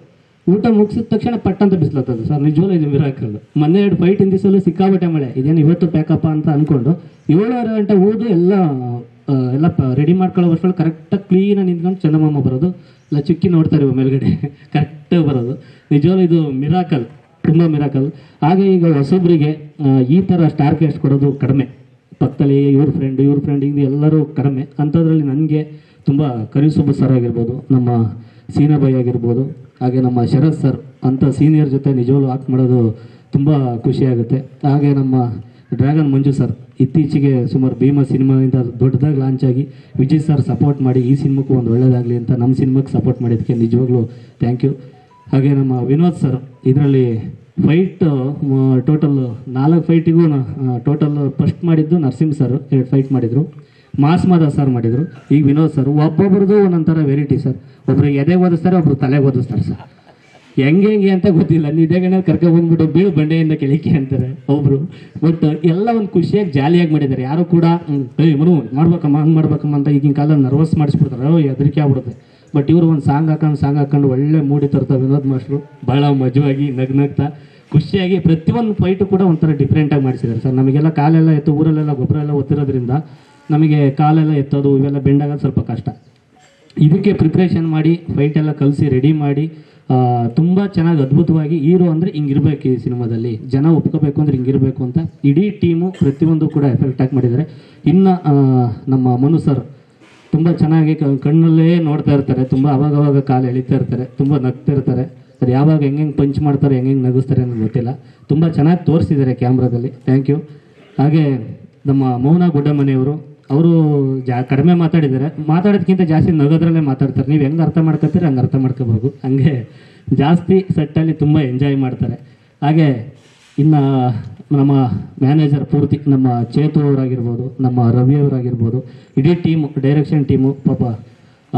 ಊಟ ಮುಗಿಸಿದ ತಕ್ಷಣ ಪಟ್ ಅಂತ ಬಿಸ್ಲತ್ತದು ಸರ್ ನಿಜವಲ್ಲ ಇದು ಮಿರಾಕಲ್ ಮೊನ್ನೆ ಎರಡು ಫೈಟ್ ದಿವಸಲ್ಲೂ ಸಿಕ್ಕಾಬಟ್ಟೆ ಮಳೆ ಇದೇನು ಇವತ್ತು ಪ್ಯಾಕಪ್ಪ ಅಂತ ಅಂದ್ಕೊಂಡು ಏಳುವರೆ ಗಂಟೆ ಊದು ಎಲ್ಲ ಆ, ಎಲ್ಲ ರೆಡಿ ಮಾಡ್ಕೊಳ್ಳೋ ವರ್ಷಗಳು ಕರೆಕ್ಟಾಗಿ ಕ್ಲೀನಾಗಿ ನಿಂತ್ಕೊಂಡು ಚಂದಮಾಮ ಬರೋದು ಇಲ್ಲ ಚುಕ್ಕಿ ನೋಡ್ತಾರೆ ಮೇಲ್ಗಡೆ ಕರೆಕ್ಟಾಗಿ ಬರೋದು ನಿಜವಲ್ಲ ಇದು ಮಿರಾಕಲ್ ತುಂಬ ಮಿರಾಕಲ್ ಹಾಗೆ ಈಗ ಹೊಸೊಬ್ರಿಗೆ ಆ, ಈ ಥರ ಸ್ಟಾರ್ ಕ್ಯಾಸ್ಟ್ ಕೊಡೋದು ಕಡಿಮೆ ಪಕ್ಕದಲ್ಲಿ ಇವ್ರ ಫ್ರೆಂಡ್ ಇವ್ರ ಫ್ರೆಂಡ್ ಇದು ಎಲ್ಲರೂ ಕಡಿಮೆ ಅಂಥದ್ರಲ್ಲಿ ನನಗೆ ತುಂಬ ಕರಿಸುಬ್ಬ ಸರ್ ಆಗಿರ್ಬೋದು ನಮ್ಮ ಸೀನಾಬಾಯಿ ಆಗಿರ್ಬೋದು ಹಾಗೆ ನಮ್ಮ ಶರತ್ ಸರ್ ಅಂಥ ಸೀನಿಯರ್ ಜೊತೆ ನಿಜವಾಗ್ಲೂ ಆಕ್ಟ್ ಮಾಡೋದು ತುಂಬ ಖುಷಿಯಾಗುತ್ತೆ ಹಾಗೆ ನಮ್ಮ ಡ್ರ್ಯಾಗನ್ ಮಂಜು ಸರ್ ಇತ್ತೀಚೆಗೆ ಸುಮಾರು ಭೀಮಾ ಸಿನಿಮಾದಿಂದ ದೊಡ್ಡದಾಗಿ ಲಾಂಚ್ ಆಗಿ ವಿಜಯ್ ಸರ್ ಸಪೋರ್ಟ್ ಮಾಡಿ ಈ ಸಿನಿಮಾಕ್ಕೂ ಒಂದು ಒಳ್ಳೇದಾಗಲಿ ಅಂತ ನಮ್ಮ ಸಿನಿಮಾಕ್ಕೆ ಸಪೋರ್ಟ್ ಮಾಡಿದ್ದಕ್ಕೆ ನಿಜವಾಗ್ಲೂ ಥ್ಯಾಂಕ್ ಯು ಹಾಗೆ ನಮ್ಮ ವಿನೋದ್ ಸರ್ ಇದರಲ್ಲಿ ಫೈಟ್ ಟೋಟಲ್ ನಾಲ್ಕು ಫೈಟಿಗೂ ಟೋಟಲ್ ಫಸ್ಟ್ ಮಾಡಿದ್ದು ನರಸಿಂಹ ಸರ್ ಎರಡು ಫೈಟ್ ಮಾಡಿದರು ಮಾಸ್ ಮಾದ ಸರ್ ಮಾಡಿದರು ಈಗ ವಿನೋದ್ ಸರ್ ಒಬ್ಬೊಬ್ರದ್ದು ಒಂದೊಂಥರ ವೆರೈಟಿ ಸರ್ ಒಬ್ರು ಎದೆ ಓದಿಸ್ತಾರೆ ಒಬ್ರು ತಲೆ ಓದಿಸ್ತಾರೆ ಸರ್ ಹೆಂಗೆ ಹೆಂಗೆ ಅಂತ ಗೊತ್ತಿಲ್ಲ ನಿದ್ದೆಗಣ ಕರ್ಕೊ ಬಂದ್ಬಿಟ್ಟು ಬೀಳು ಬಂಡೆಯಿಂದ ಕೆಳಕ್ಕೆ ಅಂತಾರೆ ಒಬ್ರು ಬಟ್ ಎಲ್ಲ ಒಂದು ಖುಷಿಯಾಗಿ ಜಾಲಿಯಾಗಿ ಮಾಡಿದ್ದಾರೆ ಯಾರು ಕೂಡ ಹ್ಮ್, ಏಯ್ ಮನು ಮಾಡ್ಬೇಕಮ್ಮ ಹಂಗೆ ಮಾಡ್ಬೇಕಮ್ಮ ಅಂತ ಈಗಿನ ಕಾಲದಲ್ಲಿ ನರ್ವಸ್ ಮಾಡಿಸ್ಬಿಡ್ತಾರೆ ಓ ಹೆದರಿಕೆ ಆಗ್ಬಿಡುತ್ತೆ ಬಟ್ ಇವರು ಒಂದು ಸಾಂಗ್ ಹಾಕೊಂಡು ಸಾಂಗ್ ಹಾಕೊಂಡು ಒಳ್ಳೆ ಮೂಡಿ ತರ್ತಾರೆ ವಿನೋದ್ ಮಾಸ್ಟ್ರು ಭಾಳ ಮಜವಾಗಿ ನಗ್ನಗ್ತಾ ಖುಷಿಯಾಗಿ ಪ್ರತಿಯೊಂದು ಫೈಟು ಕೂಡ ಒಂಥರ ಡಿಫ್ರೆಂಟಾಗಿ ಮಾಡಿಸಿದ್ದಾರೆ ಸರ್ ನಮಗೆಲ್ಲ ಕಾಲೆಲ್ಲ ಎತ್ತು ಊರಲ್ಲೆಲ್ಲ ಗೊಬ್ಬರ ಎಲ್ಲ ಒತ್ತಿರೋದ್ರಿಂದ ನಮಗೆ ಕಾಲೆಲ್ಲ ಎತ್ತೋದು ಇವೆಲ್ಲ ಬೆಂಡಾಗೋದು ಸ್ವಲ್ಪ ಕಷ್ಟ ಇದಕ್ಕೆ ಪ್ರಿಪ್ರೇಷನ್ ಮಾಡಿ ಫೈಟ್ ಎಲ್ಲ ಕಲಿಸಿ ರೆಡಿ ಮಾಡಿ ತುಂಬ ಚೆನ್ನಾಗಿ ಅದ್ಭುತವಾಗಿ ಹೀರೋ ಅಂದರೆ ಹಿಂಗಿರ್ಬೇಕು ಈ ಸಿನಿಮಾದಲ್ಲಿ ಜನ ಒಪ್ಕೋಬೇಕು ಅಂದ್ರೆ ಹಿಂಗಿರಬೇಕು ಅಂತ ಇಡೀ ಟೀಮು ಪ್ರತಿಯೊಂದು ಕೂಡ ಎಫೆಕ್ಟ್ ಆಗಿ ಮಾಡಿದ್ದಾರೆ ಇನ್ನು ಆ, ನಮ್ಮ ಮನು ಸರ್ ತುಂಬ ಚೆನ್ನಾಗಿ ಕ- ಕಣ್ಣಲ್ಲೇ ನೋಡ್ತಾ ಇರ್ತಾರೆ ತುಂಬ ಅವಾಗವಾಗ ಕಾಲು ಎಳಿತಾ ಇರ್ತಾರೆ ತುಂಬ ನಗ್ತಾ ಇರ್ತಾರೆ ಅದು ಯಾವಾಗ ಹೆಂಗೆ ಪಂಚ್ ಮಾಡ್ತಾರೆ ಹೆಂಗೆ ನಗಿಸ್ತಾರೆ ಅನ್ನೋದು ಗೊತ್ತಿಲ್ಲ ತುಂಬ ಚೆನ್ನಾಗಿ ತೋರಿಸಿದ್ದಾರೆ ಕ್ಯಾಮ್ರಾದಲ್ಲಿ ಥ್ಯಾಂಕ್ ಯು ಹಾಗೆ ನಮ್ಮ ಮೌನ ಗುಡ್ಡಮನೆಯವರು ಅವರು ಜಾ ಕಡಿಮೆ ಮಾತಾಡಿದ್ದಾರೆ ಮಾತಾಡೋದಕ್ಕಿಂತ ಜಾಸ್ತಿ ನಗೋದ್ರಲ್ಲೇ ಮಾತಾಡ್ತಾರೆ ನೀವು ಹೆಂಗೆ ಅರ್ಥ ಮಾಡ್ಕೊತೀರಿ ಹಂಗೆ ಅರ್ಥ ಮಾಡ್ಕೋಬೇಕು ಹಂಗೆ ಜಾಸ್ತಿ ಸೆಟ್ಟಲ್ಲಿ ತುಂಬ ಎಂಜಾಯ್ ಮಾಡ್ತಾರೆ ಹಾಗೆ ಇನ್ನು ನಮ್ಮ ಮ್ಯಾನೇಜರ್ ಪೂರ್ತಿ ನಮ್ಮ ಚೇತು ಅವರಾಗಿರ್ಬೋದು ನಮ್ಮ ರವಿ ಅವರಾಗಿರ್ಬೋದು ಇಡೀ ಟೀಮು ಡೈರೆಕ್ಷನ್ ಟೀಮು ಪಾಪ ಆ,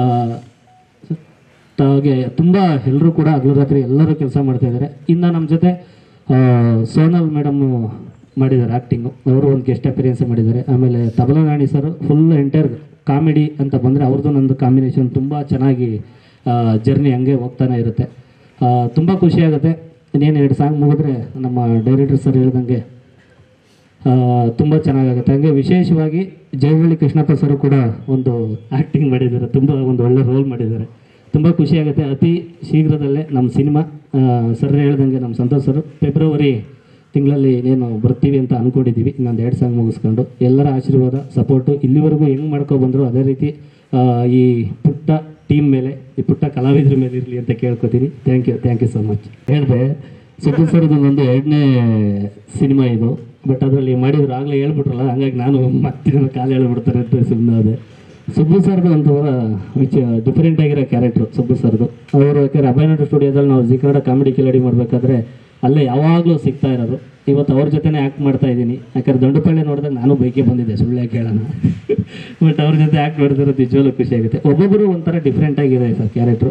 ಹಾಗೆ ತುಂಬ ಎಲ್ಲರೂ ಕೂಡ ಹಗಲು ರಾತ್ರಿ ಎಲ್ಲರೂ ಕೆಲಸ ಮಾಡ್ತಾ ಇದ್ದಾರೆ ಇನ್ನು ನಮ್ಮ ಜೊತೆ ಆ, ಸೋನಲ್ ಮೇಡಮ್ ಮಾಡಿದ್ದಾರೆ ಆ್ಯಕ್ಟಿಂಗು ಅವರು ಒಂದು ಗೆಸ್ಟ್ ಅಪಿರಿಯನ್ಸ್ ಮಾಡಿದ್ದಾರೆ ಆಮೇಲೆ Tabla Rani sir full entire comedy ಅಂತ ಬಂದರೆ ಅವ್ರದ್ದು ನಂದು ಕಾಂಬಿನೇಷನ್ ತುಂಬ ಚೆನ್ನಾಗಿ ಜರ್ನಿ ಹಂಗೆ ಹೋಗ್ತಾನೆ ಇರುತ್ತೆ ತುಂಬ ಖುಷಿಯಾಗುತ್ತೆ ಇನ್ನೇನು ಎರಡು ಸಾಂಗ್ ಮುಗಿದ್ರೆ ನಮ್ಮ ಡೈರೆಕ್ಟರ್ ಸರ್ ಹೇಳ್ದಂಗೆ ತುಂಬ ಚೆನ್ನಾಗಾಗುತ್ತೆ ಹಂಗೆ ವಿಶೇಷವಾಗಿ ಜಯವಳ್ಳಿ ಕೃಷ್ಣಪ್ಪ ಸರ್ ಕೂಡ ಒಂದು ಆ್ಯಕ್ಟಿಂಗ್ ಮಾಡಿದ್ದಾರೆ ತುಂಬ ಒಂದು ಒಳ್ಳೆ ರೋಲ್ ಮಾಡಿದ್ದಾರೆ ತುಂಬ ಖುಷಿಯಾಗುತ್ತೆ ಅತಿ ಶೀಘ್ರದಲ್ಲೇ ನಮ್ಮ ಸಿನಿಮಾ ಸರ್ ಹೇಳ್ದಂಗೆ ನಮ್ಮ ಸಂತೋಷ್ ಸರ್ ಫೆಬ್ರವರಿ ತಿಂಗಳಲ್ಲಿ ಏನು ಬರ್ತೀವಿ ಅಂತ ಅಂದ್ಕೊಂಡಿದ್ದೀವಿ ಇನ್ನೊಂದು ಎರಡು ಸಾಂಗ್ ಮುಗಿಸ್ಕೊಂಡು ಎಲ್ಲರ ಆಶೀರ್ವಾದ ಸಪೋರ್ಟು ಇಲ್ಲಿವರೆಗೂ ಹೆಂಗೆ ಮಾಡ್ಕೊ ಬಂದರು ಅದೇ ರೀತಿ ಆ, ಈ ಪುಟ್ಟ ಟೀಮ್ ಮೇಲೆ ಈ ಪುಟ್ಟ ಕಲಾವಿದ್ರ ಮೇಲೆ ಇರಲಿ ಅಂತ ಕೇಳ್ಕೊತೀನಿ thank you thank you so much ಹೇಳಿದೆ ಸುಬ್ಬು ಸರ್ದು ಒಂದು ಎರಡನೇ ಸಿನಿಮಾ ಇದು ಬಟ್ ಅದರಲ್ಲಿ ಮಾಡಿದ್ರು ಆಗಲೇ ಹೇಳ್ಬಿಟ್ರಲ್ಲ ಹಂಗಾಗಿ ನಾನು ಮತ್ತೆ ಕಾಲು ಹೇಳ್ಬಿಡ್ತಾರೆ ಅಂತ ಸುಮ್ಮನೆ ಅದೇ ಸುಬ್ಬು ಸರ್ದು ಒಂಥರ ವಿಚ ಡಿಫ್ರೆಂಟ್ ಆಗಿರೋ ಕ್ಯಾರೆಕ್ಟ್ರು ಸುಬ್ಬು ಸರ್ದು ಅವರು ಯಾಕಂದ್ರೆ ಅಭಯನಾಡು ಸ್ಟುಡಿಯೋದಲ್ಲಿ ನಾವು ಜಿ ಕನ್ನಡ ಕಾಮಿಡಿ ಕಿಲಾಡಿ ಮಾಡಬೇಕಾದ್ರೆ ಅಲ್ಲೇ ಯಾವಾಗಲೂ ಸಿಗ್ತಾ ಇರೋದು ಇವತ್ತು ಅವ್ರ ಜೊತೆನೇ ಆ್ಯಕ್ಟ್ ಮಾಡ್ತಾ ಇದ್ದೀನಿ ಯಾಕಂದ್ರೆ ದಂಡುಪಳ್ಳಿ ನೋಡಿದಾಗ ನಾನು ಬೈಕೆ ಬಂದಿದ್ದೆ ಸುಳ್ಳೆ ಕೇಳೋಣ ಬಟ್ ಅವ್ರ ಜೊತೆ ಆ್ಯಕ್ಟ್ ಮಾಡಿದಿರೋದು ನಿಜವಾಗ್ಲೂ ಖುಷಿ ಆಗುತ್ತೆ ಒಬ್ಬೊಬ್ಬರು ಒಂಥರ ಡಿಫ್ರೆಂಟ್ ಆಗಿದೆ ಸರ್ ಕ್ಯಾರೆಕ್ಟ್ರು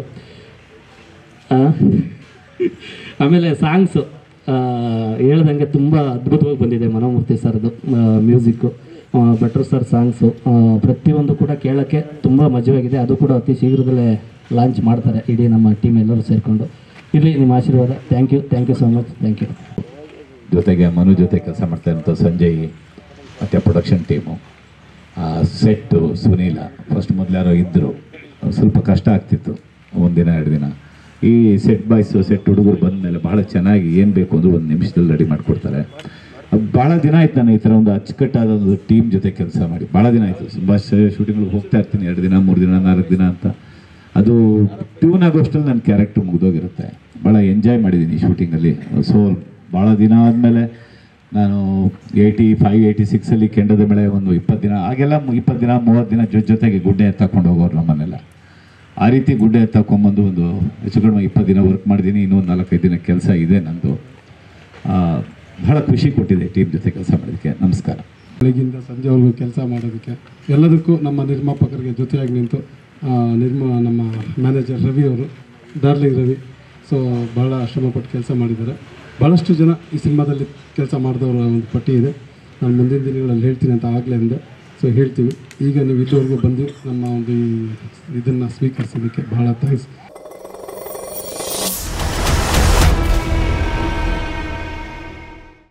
ಆಮೇಲೆ ಸಾಂಗ್ಸು ಹೇಳ್ದಂಗೆ ತುಂಬ ಅದ್ಭುತವಾಗಿ ಬಂದಿದೆ ಮನೋಮೂರ್ತಿ ಸರ್ದು ಮ್ಯೂಸಿಕ್ಕು ಭಟ್ರು ಸರ್ ಸಾಂಗ್ಸು ಪ್ರತಿಯೊಂದು ಕೂಡ ಕೇಳೋಕ್ಕೆ ತುಂಬ ಮಜವಾಗಿದೆ ಅದು ಕೂಡ ಅತಿ ಶೀಘ್ರದಲ್ಲೇ ಲಾಂಚ್ ಮಾಡ್ತಾರೆ ಇಡೀ ನಮ್ಮ ಟೀಮ್ ಎಲ್ಲರೂ ಸೇರಿಕೊಂಡು ಇರಲಿ ನಿಮ್ಮ ಆಶೀರ್ವಾದ thank you thank you so much thank you ಜೊತೆಗೆ ಮನು ಜೊತೆ ಕೆಲಸ ಮಾಡ್ತಾ ಇರೋಂಥ ಸಂಜಯ್ ಮತ್ತು production team set Sunila first ಮೊದಲಾರೋ ಇದ್ದರು ಸ್ವಲ್ಪ ಕಷ್ಟ ಆಗ್ತಿತ್ತು ಒಂದಿನ ಎರಡು ದಿನ ಈ ಸೆಟ್ ಬಾಯ್ಸು ಸೆಟ್ ಹುಡುಗರು ಬಂದಮೇಲೆ ಭಾಳ ಚೆನ್ನಾಗಿ ಏನು ಬೇಕು ಅಂದರೂ ಒಂದು ನಿಮಿಷದಲ್ಲಿ ರೆಡಿ ಮಾಡಿಕೊಡ್ತಾರೆ ಭಾಳ ದಿನ ಆಯ್ತು ನಾನು ಈ ಥರ ಒಂದು ಅಚ್ಚುಕಟ್ಟಾದ ಒಂದು ಟೀಮ್ ಜೊತೆ ಕೆಲಸ ಮಾಡಿ ಭಾಳ ದಿನ ಆಯಿತು ಸುಭಾಷ್ ಶೂಟಿಂಗ್ಗಳಿಗೆ ಹೋಗ್ತಾ ಇರ್ತೀನಿ ಎರಡು ದಿನ ಮೂರು ದಿನ ನಾಲ್ಕು ದಿನ ಅಂತ ಅದು ಟ್ಯೂನ್ ಆಗೋಷ್ಟರಲ್ಲಿ ನನ್ನ ಕ್ಯಾರೆಕ್ಟರ್ ಮುಗಿದೋಗಿರುತ್ತೆ ಭಾಳ ಎಂಜಾಯ್ ಮಾಡಿದ್ದೀನಿ ಶೂಟಿಂಗಲ್ಲಿ ಸೊ ಭಾಳ ದಿನ ಆದಮೇಲೆ ನಾನು ಏಯ್ಟಿ ಫೈವ್ ಏಯ್ಟಿ ಸಿಕ್ಸಲ್ಲಿ ಕೆಂಡದ ಬೆಳೆ ಒಂದು ಇಪ್ಪತ್ತು ದಿನ ಆಗೆಲ್ಲ ಇಪ್ಪತ್ತು ದಿನ ಮೂವತ್ತು ದಿನ ಜೊತೆ ಜೊತೆಗೆ ಗುಡ್ಡೆ ಎತ್ತಾಕೊಂಡು ಹೋಗೋರು ನಮ್ಮನ್ನೆಲ್ಲ ಆ ರೀತಿ ಗುಡ್ಡೆ ಎತ್ತಾಕೊಂಬಂದು ಒಂದು ಹೆಚ್ಚು ಕಡಿಮೆ ಇಪ್ಪತ್ತು ದಿನ ವರ್ಕ್ ಮಾಡಿದ್ದೀನಿ ಇನ್ನೂ ಒಂದು ನಾಲ್ಕೈದು ದಿನ ಕೆಲಸ ಇದೆ ನಂದು ಆ, ಬಹಳ ಖುಷಿ ಕೊಟ್ಟಿದೆ ಟೀಮ್ ಜೊತೆ ಕೆಲಸ ಮಾಡೋದಕ್ಕೆ ನಮಸ್ಕಾರ ಬೆಳಗಿಂದ ಸಂಜೆವರೆಗೂ ಕೆಲಸ ಮಾಡೋದಕ್ಕೆ ಎಲ್ಲದಕ್ಕೂ ನಮ್ಮ ನಿರ್ಮಾಪಕರಿಗೆ ಜೊತೆಯಾಗಿ ನಿಂತು ಆ, ನಿರ್ಮಾ ನಮ್ಮ ಮ್ಯಾನೇಜರ್ ರವಿ ಅವರು ಡಾರ್ಲಿಂಗ್ ರವಿ ಸೊ ಭಾಳ ಶ್ರಮಪಟ್ಟು ಕೆಲಸ ಮಾಡಿದ್ದಾರೆ ಭಾಳಷ್ಟು ಜನ ಈ ಸಿನಿಮಾದಲ್ಲಿ ಕೆಲಸ ಮಾಡಿದವರ ಒಂದು ಪಟ್ಟಿ ಇದೆ ನಾನು ಮುಂದಿನ ದಿನಗಳಲ್ಲಿ ಹೇಳ್ತೀನಿ ಅಂತ ಆಗಲೇ ಅಂದೆ ಸೊ ಹೇಳ್ತೀವಿ ಈಗ ನೀವು ಇಲ್ಲಿವರೆಗೂ ಬಂದು ನಮ್ಮ ಒಂದು ಇದನ್ನು ಸ್ವೀಕರಿಸೋದಕ್ಕೆ ಭಾಳ ಥ್ಯಾಂಕ್ಸ್